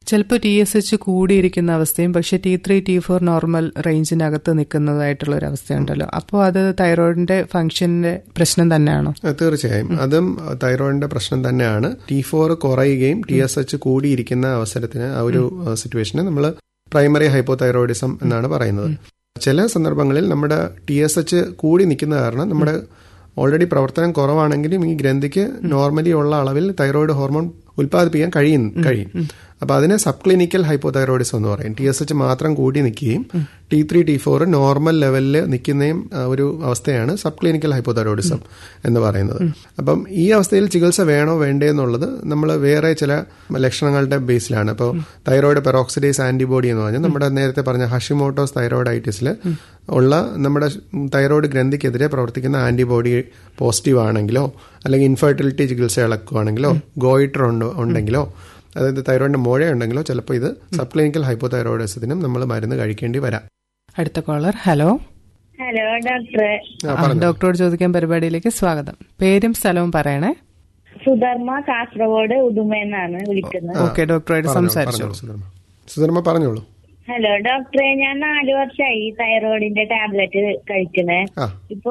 ചിലപ്പോൾ ടി എസ് എച്ച് കൂടിയിരിക്കുന്ന അവസ്ഥയും പക്ഷെ T three T four normal റേഞ്ചിനകത്ത് നിൽക്കുന്നതായിട്ടുള്ള ഒരു അവസ്ഥയുണ്ടല്ലോ അപ്പോൾ അത് തൈറോയിഡിന്റെ ഫംഗ്ഷന്റെ പ്രശ്നം തന്നെയാണോ ആ, തീർച്ചയായും അതും തൈറോയിഡിന്റെ പ്രശ്നം തന്നെയാണ് ടി ഫോർ കുറയുകയും ടി എസ് എച്ച് കൂടിയിരിക്കുന്ന അവസരത്തിന് ആ ഒരു സിറ്റുവേഷന് നമ്മൾ പ്രൈമറി ഹൈപ്പോതൈറോയിഡിസം എന്നാണ് പറയുന്നത് ചില സന്ദർഭങ്ങളിൽ നമ്മുടെ ടി എസ് എച്ച് കൂടി നിൽക്കുന്ന കാരണം നമ്മുടെ ഓൾറെഡി പ്രവർത്തനം കുറവാണെങ്കിലും ഈ ഗ്രന്ഥിക്ക് നോർമലി ഉള്ള അളവിൽ തൈറോയിഡ് ഹോർമോൺ ഉൽപ്പാദിപ്പിക്കാൻ കഴിയും കഴിയും അപ്പൊ അതിനെ സബ് ക്ലിനിക്കൽ ഹൈപ്പോതൈറോയിഡിസം എന്ന് പറയും ടി എസ് എച്ച് മാത്രം കൂടി നിൽക്കുകയും T three T four normal ലെവലിൽ നിൽക്കുന്നതും ആ, ഒരു അവസ്ഥയാണ് സബ് ക്ലിനിക്കൽ ഹൈപ്പോതൈറോയിഡിസം എന്ന് പറയുന്നത് അപ്പം ഈ അവസ്ഥയിൽ ചികിത്സ വേണോ വേണ്ടേ എന്നുള്ളത് നമ്മൾ വേറെ ചില ലക്ഷണങ്ങളുടെ ബേസിലാണ് ഇപ്പോൾ തൈറോയിഡ് പെറോക്സിഡേസ് ആന്റിബോഡി എന്ന് പറഞ്ഞാൽ നമ്മുടെ നേരത്തെ പറഞ്ഞ ഹഷിമോട്ടോസ് തൈറോയിഡൈറ്റിസിൽ ഉള്ള നമ്മുടെ തൈറോയിഡ് ഗ്രന്ഥിക്കെതിരെ പ്രവർത്തിക്കുന്ന ആന്റിബോഡി പോസിറ്റീവ് ആണെങ്കിലോ അല്ലെങ്കിൽ ഇൻഫെർട്ടിലിറ്റി ചികിത്സ ഇളക്കുവാണെങ്കിലോ ഗോയിറ്റർ ഉണ്ടോ ഉണ്ടെങ്കിലോ അതായത് തൈറോയിഡിന്റെ മോഴ ഉണ്ടെങ്കിലോ ചിലപ്പോൾ ഇത് സബ് ക്ലിനിക്കൽ ഹൈപ്പോതൈറോയിഡിസത്തിനും നമ്മൾ മരുന്ന് കഴിക്കേണ്ടി വരാം അടുത്ത കോളർ ഹലോ ഹലോ ഡോക്ടറെ ആ, ആ, പറഞ്ഞോ. ഡോക്ടറോട് ചോദിക്കാൻ പരിപാടിയിലേക്ക് സ്വാഗതം പേരും സ്ഥലവും പറയണേ സുധർമ്മ കാസർഗോഡ് ഉദുമയെന്നാണ് വിളിക്കുന്നത് ഓക്കെ ഡോക്ടറായിട്ട് പറഞ്ഞോളൂ, സംസാരിച്ചു പറഞ്ഞോളൂ, സുധർമ്മ. സുധർമ്മ പറഞ്ഞോളൂ ഹലോ ഡോക്ടറെ ഞാൻ നാല് വർഷമായി തൈറോയിഡിന്റെ ടാബ്ലറ്റ് കഴിക്കണേ ആ ഇപ്പോ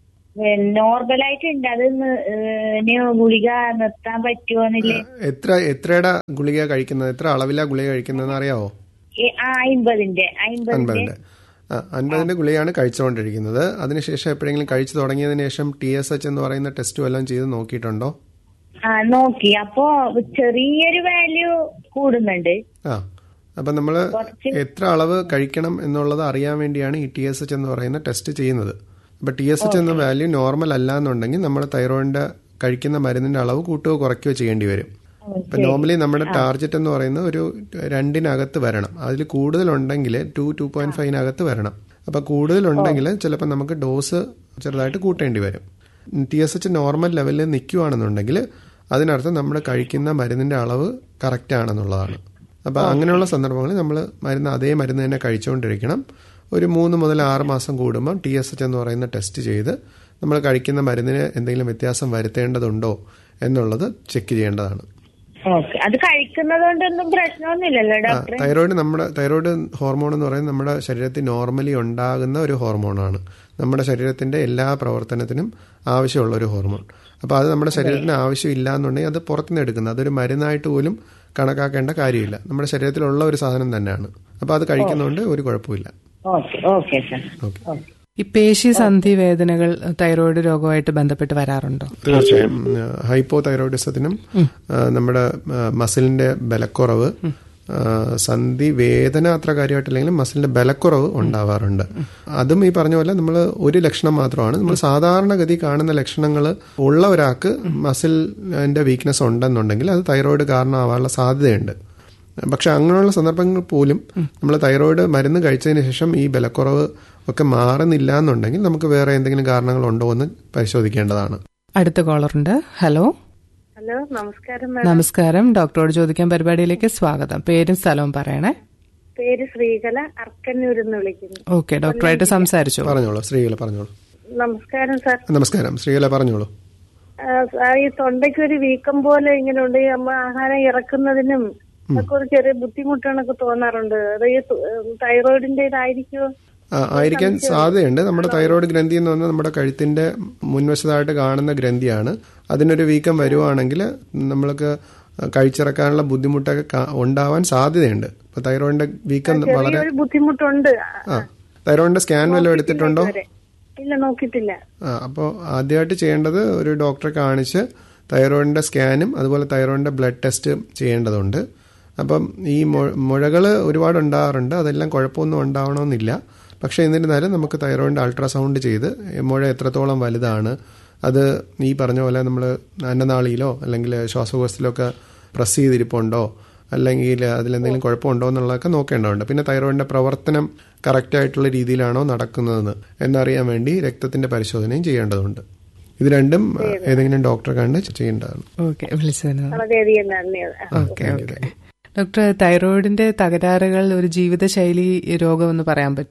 നോർമലായിട്ട് ഉണ്ട് അത് നി- ഏഹ് ഇനി ഗുളിക നിർത്താൻ പറ്റുമോന്നില്ലേ എത്ര എത്രയുടെ ഗുളിക കഴിക്കുന്നത് എത്ര അളവിലാ ഗുളിക കഴിക്കുന്നതെന്ന് അറിയാവോ ഈ ആ അമ്പതിന്റെ അമ്പതിന്റെ അൻപതിന്റെ ആ അൻപതിന്റെ ഗുളികയാണ് കഴിച്ചുകൊണ്ടിരിക്കുന്നത് അതിനുശേഷം എപ്പോഴെങ്കിലും കഴിച്ചു തുടങ്ങിയതിനു ശേഷം ടി എസ് എച്ച് എന്ന് പറയുന്ന ടെസ്റ്റ് വല്ലതും ചെയ്ത് നോക്കിയിട്ടുണ്ടോ ആ നോക്കി അപ്പോ ചെറിയൊരു വാല്യൂ കൂടുന്നുണ്ട് ആ അപ്പൊ നമ്മൾ എത്ര അളവ് കഴിക്കണം എന്നുള്ളത് അറിയാൻ വേണ്ടിയാണ് ഈ ടി എസ് എച്ച് എന്ന് പറയുന്ന ടെസ്റ്റ് ചെയ്യുന്നത് അപ്പൊ ടി എസ് എച്ച് എന്ന വാല്യൂ നോർമൽ അല്ല എന്നുണ്ടെങ്കിൽ നമ്മൾ തൈറോയിഡിന്റെ കഴിക്കുന്ന മരുന്നിന്റെ അളവ് കൂട്ടുകയോ കുറയ്ക്കുകയോ ചെയ്യേണ്ടി വരും ഇപ്പൊ നോർമലി നമ്മുടെ ടാർഗറ്റ് എന്ന് പറയുന്നത് ഒരു രണ്ടിനകത്ത് വരണം അതിൽ കൂടുതലുണ്ടെങ്കിൽ ടു ടു പോയിന്റ് ഫൈവിനകത്ത് വരണം അപ്പൊ കൂടുതലുണ്ടെങ്കിൽ ചിലപ്പോൾ നമുക്ക് ഡോസ് ചെറുതായിട്ട് കൂട്ടേണ്ടി വരും ടി എസ് എച്ച് നോർമൽ ലെവലിൽ നിൽക്കുകയാണെന്നുണ്ടെങ്കിൽ അതിനർത്ഥം നമ്മൾ കഴിക്കുന്ന മരുന്നിന്റെ അളവ് കറക്റ്റ് ആണെന്നുള്ളതാണ് അപ്പൊ അങ്ങനെയുള്ള സന്ദർഭങ്ങളിൽ നമ്മൾ മരുന്ന് അതേ മരുന്ന് തന്നെ കഴിച്ചുകൊണ്ടിരിക്കണം ഒരു മൂന്ന് മുതൽ ആറ് മാസം കൂടുമ്പോൾ ടി എസ് എച്ച് എന്ന് പറയുന്ന ടെസ്റ്റ് ചെയ്ത് നമ്മൾ കഴിക്കുന്ന മരുന്നിന് എന്തെങ്കിലും വ്യത്യാസം വരുത്തേണ്ടതുണ്ടോ എന്നുള്ളത് ചെക്ക് ചെയ്യേണ്ടതാണ് ഓക്കെ അത് കഴിക്കുന്നത് കൊണ്ടൊന്നും പ്രശ്നമൊന്നുമില്ലല്ലോ ആ, ഡോക്ടറെ തൈറോയിഡ് നമ്മുടെ തൈറോയിഡ് ഹോർമോൺ എന്ന് പറയുന്നത് നമ്മുടെ ശരീരത്തിൽ നോർമലി ഉണ്ടാകുന്ന ഒരു ഹോർമോണാണ് നമ്മുടെ ശരീരത്തിന്റെ എല്ലാ പ്രവർത്തനത്തിനും ആവശ്യമുള്ള ഒരു ഹോർമോൺ അപ്പോൾ അത് നമ്മുടെ ശരീരത്തിന് ആവശ്യമില്ല എന്നുണ്ടെങ്കിൽ അത് പുറത്തുനിന്ന് എടുക്കുന്നത് അതൊരു മരുന്നായിട്ട് പോലും കണക്കാക്കേണ്ട കാര്യമില്ല നമ്മുടെ ശരീരത്തിലുള്ള ഒരു സാധനം തന്നെയാണ് അപ്പോൾ അത് കഴിക്കുന്നതുകൊണ്ട് ഒരു കുഴപ്പമില്ല ഓക്കെ ഓക്കെ സാർ ഓക്കെ ഈ പേശി സന്ധി വേദനകൾ തൈറോയിഡ് രോഗമായിട്ട് ബന്ധപ്പെട്ട് വരാറുണ്ടോ തീർച്ചയായും ഹൈപ്പോ തൈറോയിഡിസത്തിനും നമ്മുടെ ആ, മസിലിന്റെ ബലക്കുറവ് ആ, സന്ധി വേദന അത്ര കാര്യമായിട്ടില്ലെങ്കിലും മസിലിന്റെ ബലക്കുറവ് ഉണ്ടാവാറുണ്ട് അതും ഈ പറഞ്ഞ പോലെ നമ്മൾ ഒരു ലക്ഷണം മാത്രമാണ് നമ്മൾ സാധാരണഗതി കാണുന്ന ലക്ഷണങ്ങൾ ഉള്ള ഒരാൾക്ക് മസിലിന്റെ വീക്ക്നെസ് ഉണ്ടെന്നുണ്ടെങ്കിൽ അത് തൈറോയിഡ് കാരണമാവാനുള്ള സാധ്യതയുണ്ട് പക്ഷെ അങ്ങനെയുള്ള സന്ദർഭങ്ങൾ പോലും നമ്മൾ തൈറോയിഡ് മരുന്ന് കഴിച്ചതിന് ശേഷം ഈ ബലക്കുറവ് ഒക്കെ മാറുന്നില്ല എന്നുണ്ടെങ്കിൽ നമുക്ക് വേറെ എന്തെങ്കിലും കാരണങ്ങളുണ്ടോ എന്ന് പരിശോധിക്കേണ്ടതാണ് അടുത്ത കോളറുണ്ട് ഹലോ ഹലോ നമസ്കാരം നമസ്കാരം ഡോക്ടറോട് ചോദിക്കാൻ പരിപാടിയിലേക്ക് സ്വാഗതം പേരും സ്ഥലവും പറയണേ പേര് ശ്രീകല അർക്കന്നൂരിൽ നിന്ന് വിളിക്കുന്നു ഓക്കെ ഡോക്ടറായിട്ട് സംസാരിച്ചു പറഞ്ഞോളൂ ശ്രീകല പറഞ്ഞോളൂ നമസ്കാരം സാർ നമസ്കാരം ശ്രീകല പറഞ്ഞോളൂ ആ, സാർ, ഈ തൊണ്ടയ്ക്ക് ഒരു വീക്കം പോലെ ഇങ്ങനെ ഉണ്ട് ഈ നമ്മ ആഹാരം ഇറക്കുന്നതിനും ഒക്കെ ഒരു ചെറിയ ബുദ്ധിമുട്ടാണൊക്കെ തോന്നാറുണ്ട് അത് ഈ തൈറോയിഡിന്റെ ഇതായിരിക്കുമോ ആ, ആയിരിക്കാൻ സാധ്യതയുണ്ട് നമ്മുടെ തൈറോയ്ഡ് ഗ്രന്ഥി എന്ന് പറഞ്ഞാൽ നമ്മുടെ കഴുത്തിന്റെ മുൻവശത്തായിട്ട് കാണുന്ന ഗ്രന്ഥിയാണ് അതിനൊരു വീക്കം വരുവാണെങ്കിൽ നമ്മൾക്ക് കഴിച്ചിറക്കാനുള്ള ബുദ്ധിമുട്ടൊക്കെ കാ- ഉണ്ടാവാൻ സാധ്യതയുണ്ട് ഇപ്പൊ തൈറോയിഡിന്റെ വീക്കം വളരെ ചെറിയൊരു ബുദ്ധിമുട്ടുണ്ട് ആ തൈറോയിഡിന്റെ സ്കാൻ വല്ലതും എടുത്തിട്ടുണ്ടോ ഇതുവരെ. ഇല്ല നോക്കിയിട്ടില്ല ആ അപ്പോൾ ആദ്യമായിട്ട് ചെയ്യേണ്ടത് ഒരു ഡോക്ടറെ കാണിച്ച് തൈറോയിഡിന്റെ സ്കാനും അതുപോലെ തൈറോയിഡിന്റെ ബ്ലഡ് ടെസ്റ്റ് ചെയ്യേണ്ടതുണ്ട് അപ്പം ഈ മുഴകൾ ഒരുപാട് ഉണ്ടാകാറുണ്ട് അതെല്ലാം കുഴപ്പമൊന്നും ഉണ്ടാവണമെന്നില്ല പക്ഷേ എന്നിരുന്നാലും നമുക്ക് തൈറോയിഡിന്റെ അൾട്രാസൗണ്ട് ചെയ്ത് മുഴ എത്രത്തോളം വലുതാണ് അത് ഈ പറഞ്ഞ പോലെ നമ്മൾ അന്നനാളിയിലോ അല്ലെങ്കിൽ ശ്വാസകോശത്തിലോ ഒക്കെ പ്രസ് ചെയ്തിരിപ്പുണ്ടോ അല്ലെങ്കിൽ അതിലെന്തെങ്കിലും കുഴപ്പമുണ്ടോ എന്നുള്ളതൊക്കെ നോക്കേണ്ടതുണ്ട് പിന്നെ തൈറോയിഡിന്റെ പ്രവർത്തനം കറക്റ്റ് ആയിട്ടുള്ള രീതിയിലാണോ നടക്കുന്നതെന്ന് എന്നറിയാൻ വേണ്ടി രക്തത്തിന്റെ പരിശോധനയും ചെയ്യേണ്ടതുണ്ട് ഇത് രണ്ടും ഏതെങ്കിലും ഡോക്ടറെ കണ്ട് ചെയ്യേണ്ടതാണ് ഓക്കെ വിളിച്ചതിന് വളരെയധികം നന്ദിയാണ് ഓക്കെ ഓക്കെ ഡോക്ടർ തൈറോയിഡിന്റെ തകരാറുകൾ ഒരു ജീവിതശൈലി രോഗമെന്ന് പറയാൻ പറ്റുമോ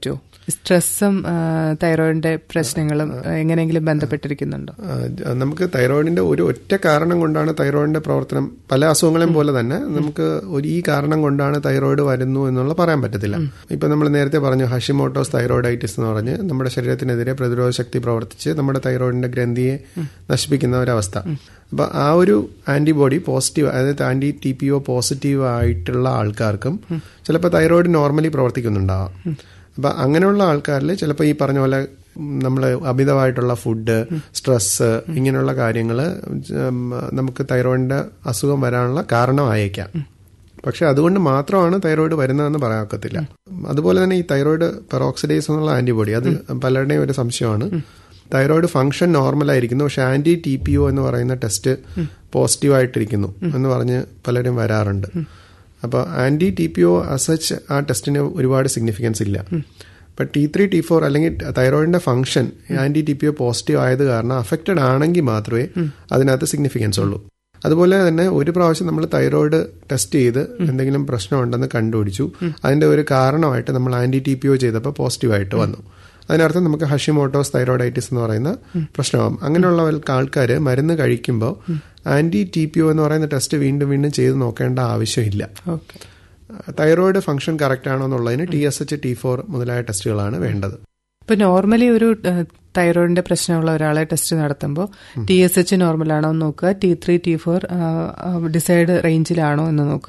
സ്ട്രെസ്സും ആ, തൈറോയിഡിന്റെ പ്രശ്നങ്ങളും എങ്ങനെയെങ്കിലും ബന്ധപ്പെട്ടിരിക്കുന്നുണ്ടോ ആ, ജ- നമുക്ക് തൈറോയിഡിന്റെ ഒരു ഒറ്റ കാരണം കൊണ്ടാണ് തൈറോയിഡിന്റെ പ്രവർത്തനം പല അസുഖങ്ങളെയും പോലെ തന്നെ നമുക്ക് ഒരു ഈ കാരണം കൊണ്ടാണ് തൈറോയിഡ് വരുന്നു എന്നുള്ള പറയാൻ പറ്റത്തില്ല ഇപ്പൊ നമ്മൾ നേരത്തെ പറഞ്ഞു ഹഷിമോട്ടോസ് തൈറോയിഡൈറ്റിസ് എന്ന് പറഞ്ഞ് നമ്മുടെ ശരീരത്തിനെതിരെ പ്രതിരോധ ശക്തി പ്രവർത്തിച്ച് നമ്മുടെ തൈറോയിഡിന്റെ ഗ്രന്ഥിയെ നശിപ്പിക്കുന്ന ഒരവസ്ഥ അപ്പൊ ആ ഒരു ആന്റിബോഡി പോസിറ്റീവ് അതായത് anti T P O positive ആയിട്ടുള്ള ആൾക്കാർക്കും ചിലപ്പോൾ തൈറോയിഡ് നോർമലി പ്രവർത്തിക്കുന്നുണ്ടാവാം അപ്പൊ അങ്ങനെയുള്ള ആൾക്കാരിൽ ചിലപ്പോൾ ഈ പറഞ്ഞ പോലെ നമ്മൾ അമിതമായിട്ടുള്ള ഫുഡ് സ്ട്രെസ് ഇങ്ങനെയുള്ള കാര്യങ്ങൾ നമുക്ക് തൈറോയിഡിന്റെ അസുഖം വരാനുള്ള കാരണമായേക്കാം പക്ഷെ അതുകൊണ്ട് മാത്രമാണ് തൈറോയിഡ് വരുന്നതെന്ന് പറയാക്കത്തില്ല അതുപോലെ തന്നെ ഈ തൈറോയിഡ് പെറോക്സിഡേസ് എന്നുള്ള ആന്റിബോഡി അത് പലരുടെയും ഒരു സംശയമാണ് തൈറോയിഡ് ഫംഗ്ഷൻ നോർമൽ ആയിരിക്കുന്നു പക്ഷെ ആന്റി ടി പി ഒ എന്ന് പറയുന്ന ടെസ്റ്റ് പോസിറ്റീവ് ആയിട്ടിരിക്കുന്നു എന്ന് പറഞ്ഞ് പലരും വരാറുണ്ട് അപ്പോൾ ആന്റി ടി പി ഒ അസച്ച് ആ ടെസ്റ്റിന് ഒരുപാട് സിഗ്നിഫിക്കൻസ് ഇല്ല ഇപ്പം ടി ത്രീ ടി ഫോർ അല്ലെങ്കിൽ തൈറോയിഡിന്റെ function anti T P O positive ആയത് കാരണം അഫക്റ്റഡ് ആണെങ്കിൽ മാത്രമേ അതിനകത്ത് സിഗ്നിഫിക്കൻസ് ഉള്ളൂ അതുപോലെ തന്നെ ഒരു പ്രാവശ്യം നമ്മൾ തൈറോയിഡ് ടെസ്റ്റ് ചെയ്ത് എന്തെങ്കിലും പ്രശ്നമുണ്ടെന്ന് കണ്ടുപിടിച്ചു അതിന്റെ ഒരു കാരണമായിട്ട് നമ്മൾ ആന്റി ടി പി ഒ ചെയ്തപ്പോൾ പോസിറ്റീവായിട്ട് വന്നു അതിനർത്ഥം നമുക്ക് ഹഷിമോട്ടോസ് തൈറോയിഡൈറ്റിസ് എന്ന് പറയുന്ന പ്രശ്നമാകും അങ്ങനെയുള്ള ആൾക്കാർ മരുന്ന് കഴിക്കുമ്പോൾ ആന്റി ടി പി ഒ എന്ന് പറയുന്ന ടെസ്റ്റ് വീണ്ടും വീണ്ടും ചെയ്ത് നോക്കേണ്ട ആവശ്യമില്ല ഓക്കെ തൈറോയിഡ് ഫംഗ്ഷൻ കറക്റ്റ് ആണോ എന്നുള്ളതിന് T S H T four മുതലായ ടെസ്റ്റുകളാണ് വേണ്ടത് ഇപ്പൊ നോർമലി ഒരു ഏഹ്, തൈറോയിഡിന്റെ പ്രശ്നമുള്ള ഒരാളെ ടെസ്റ്റ് നടത്തുമ്പോൾ ടി എസ് എച്ച് നോർമൽ ആണോ എന്ന് നോക്കുക ടി ത്രീ ടി ഫോർ ഡിസൈഡ് റേഞ്ചിലാണോ എന്ന് നോക്കുക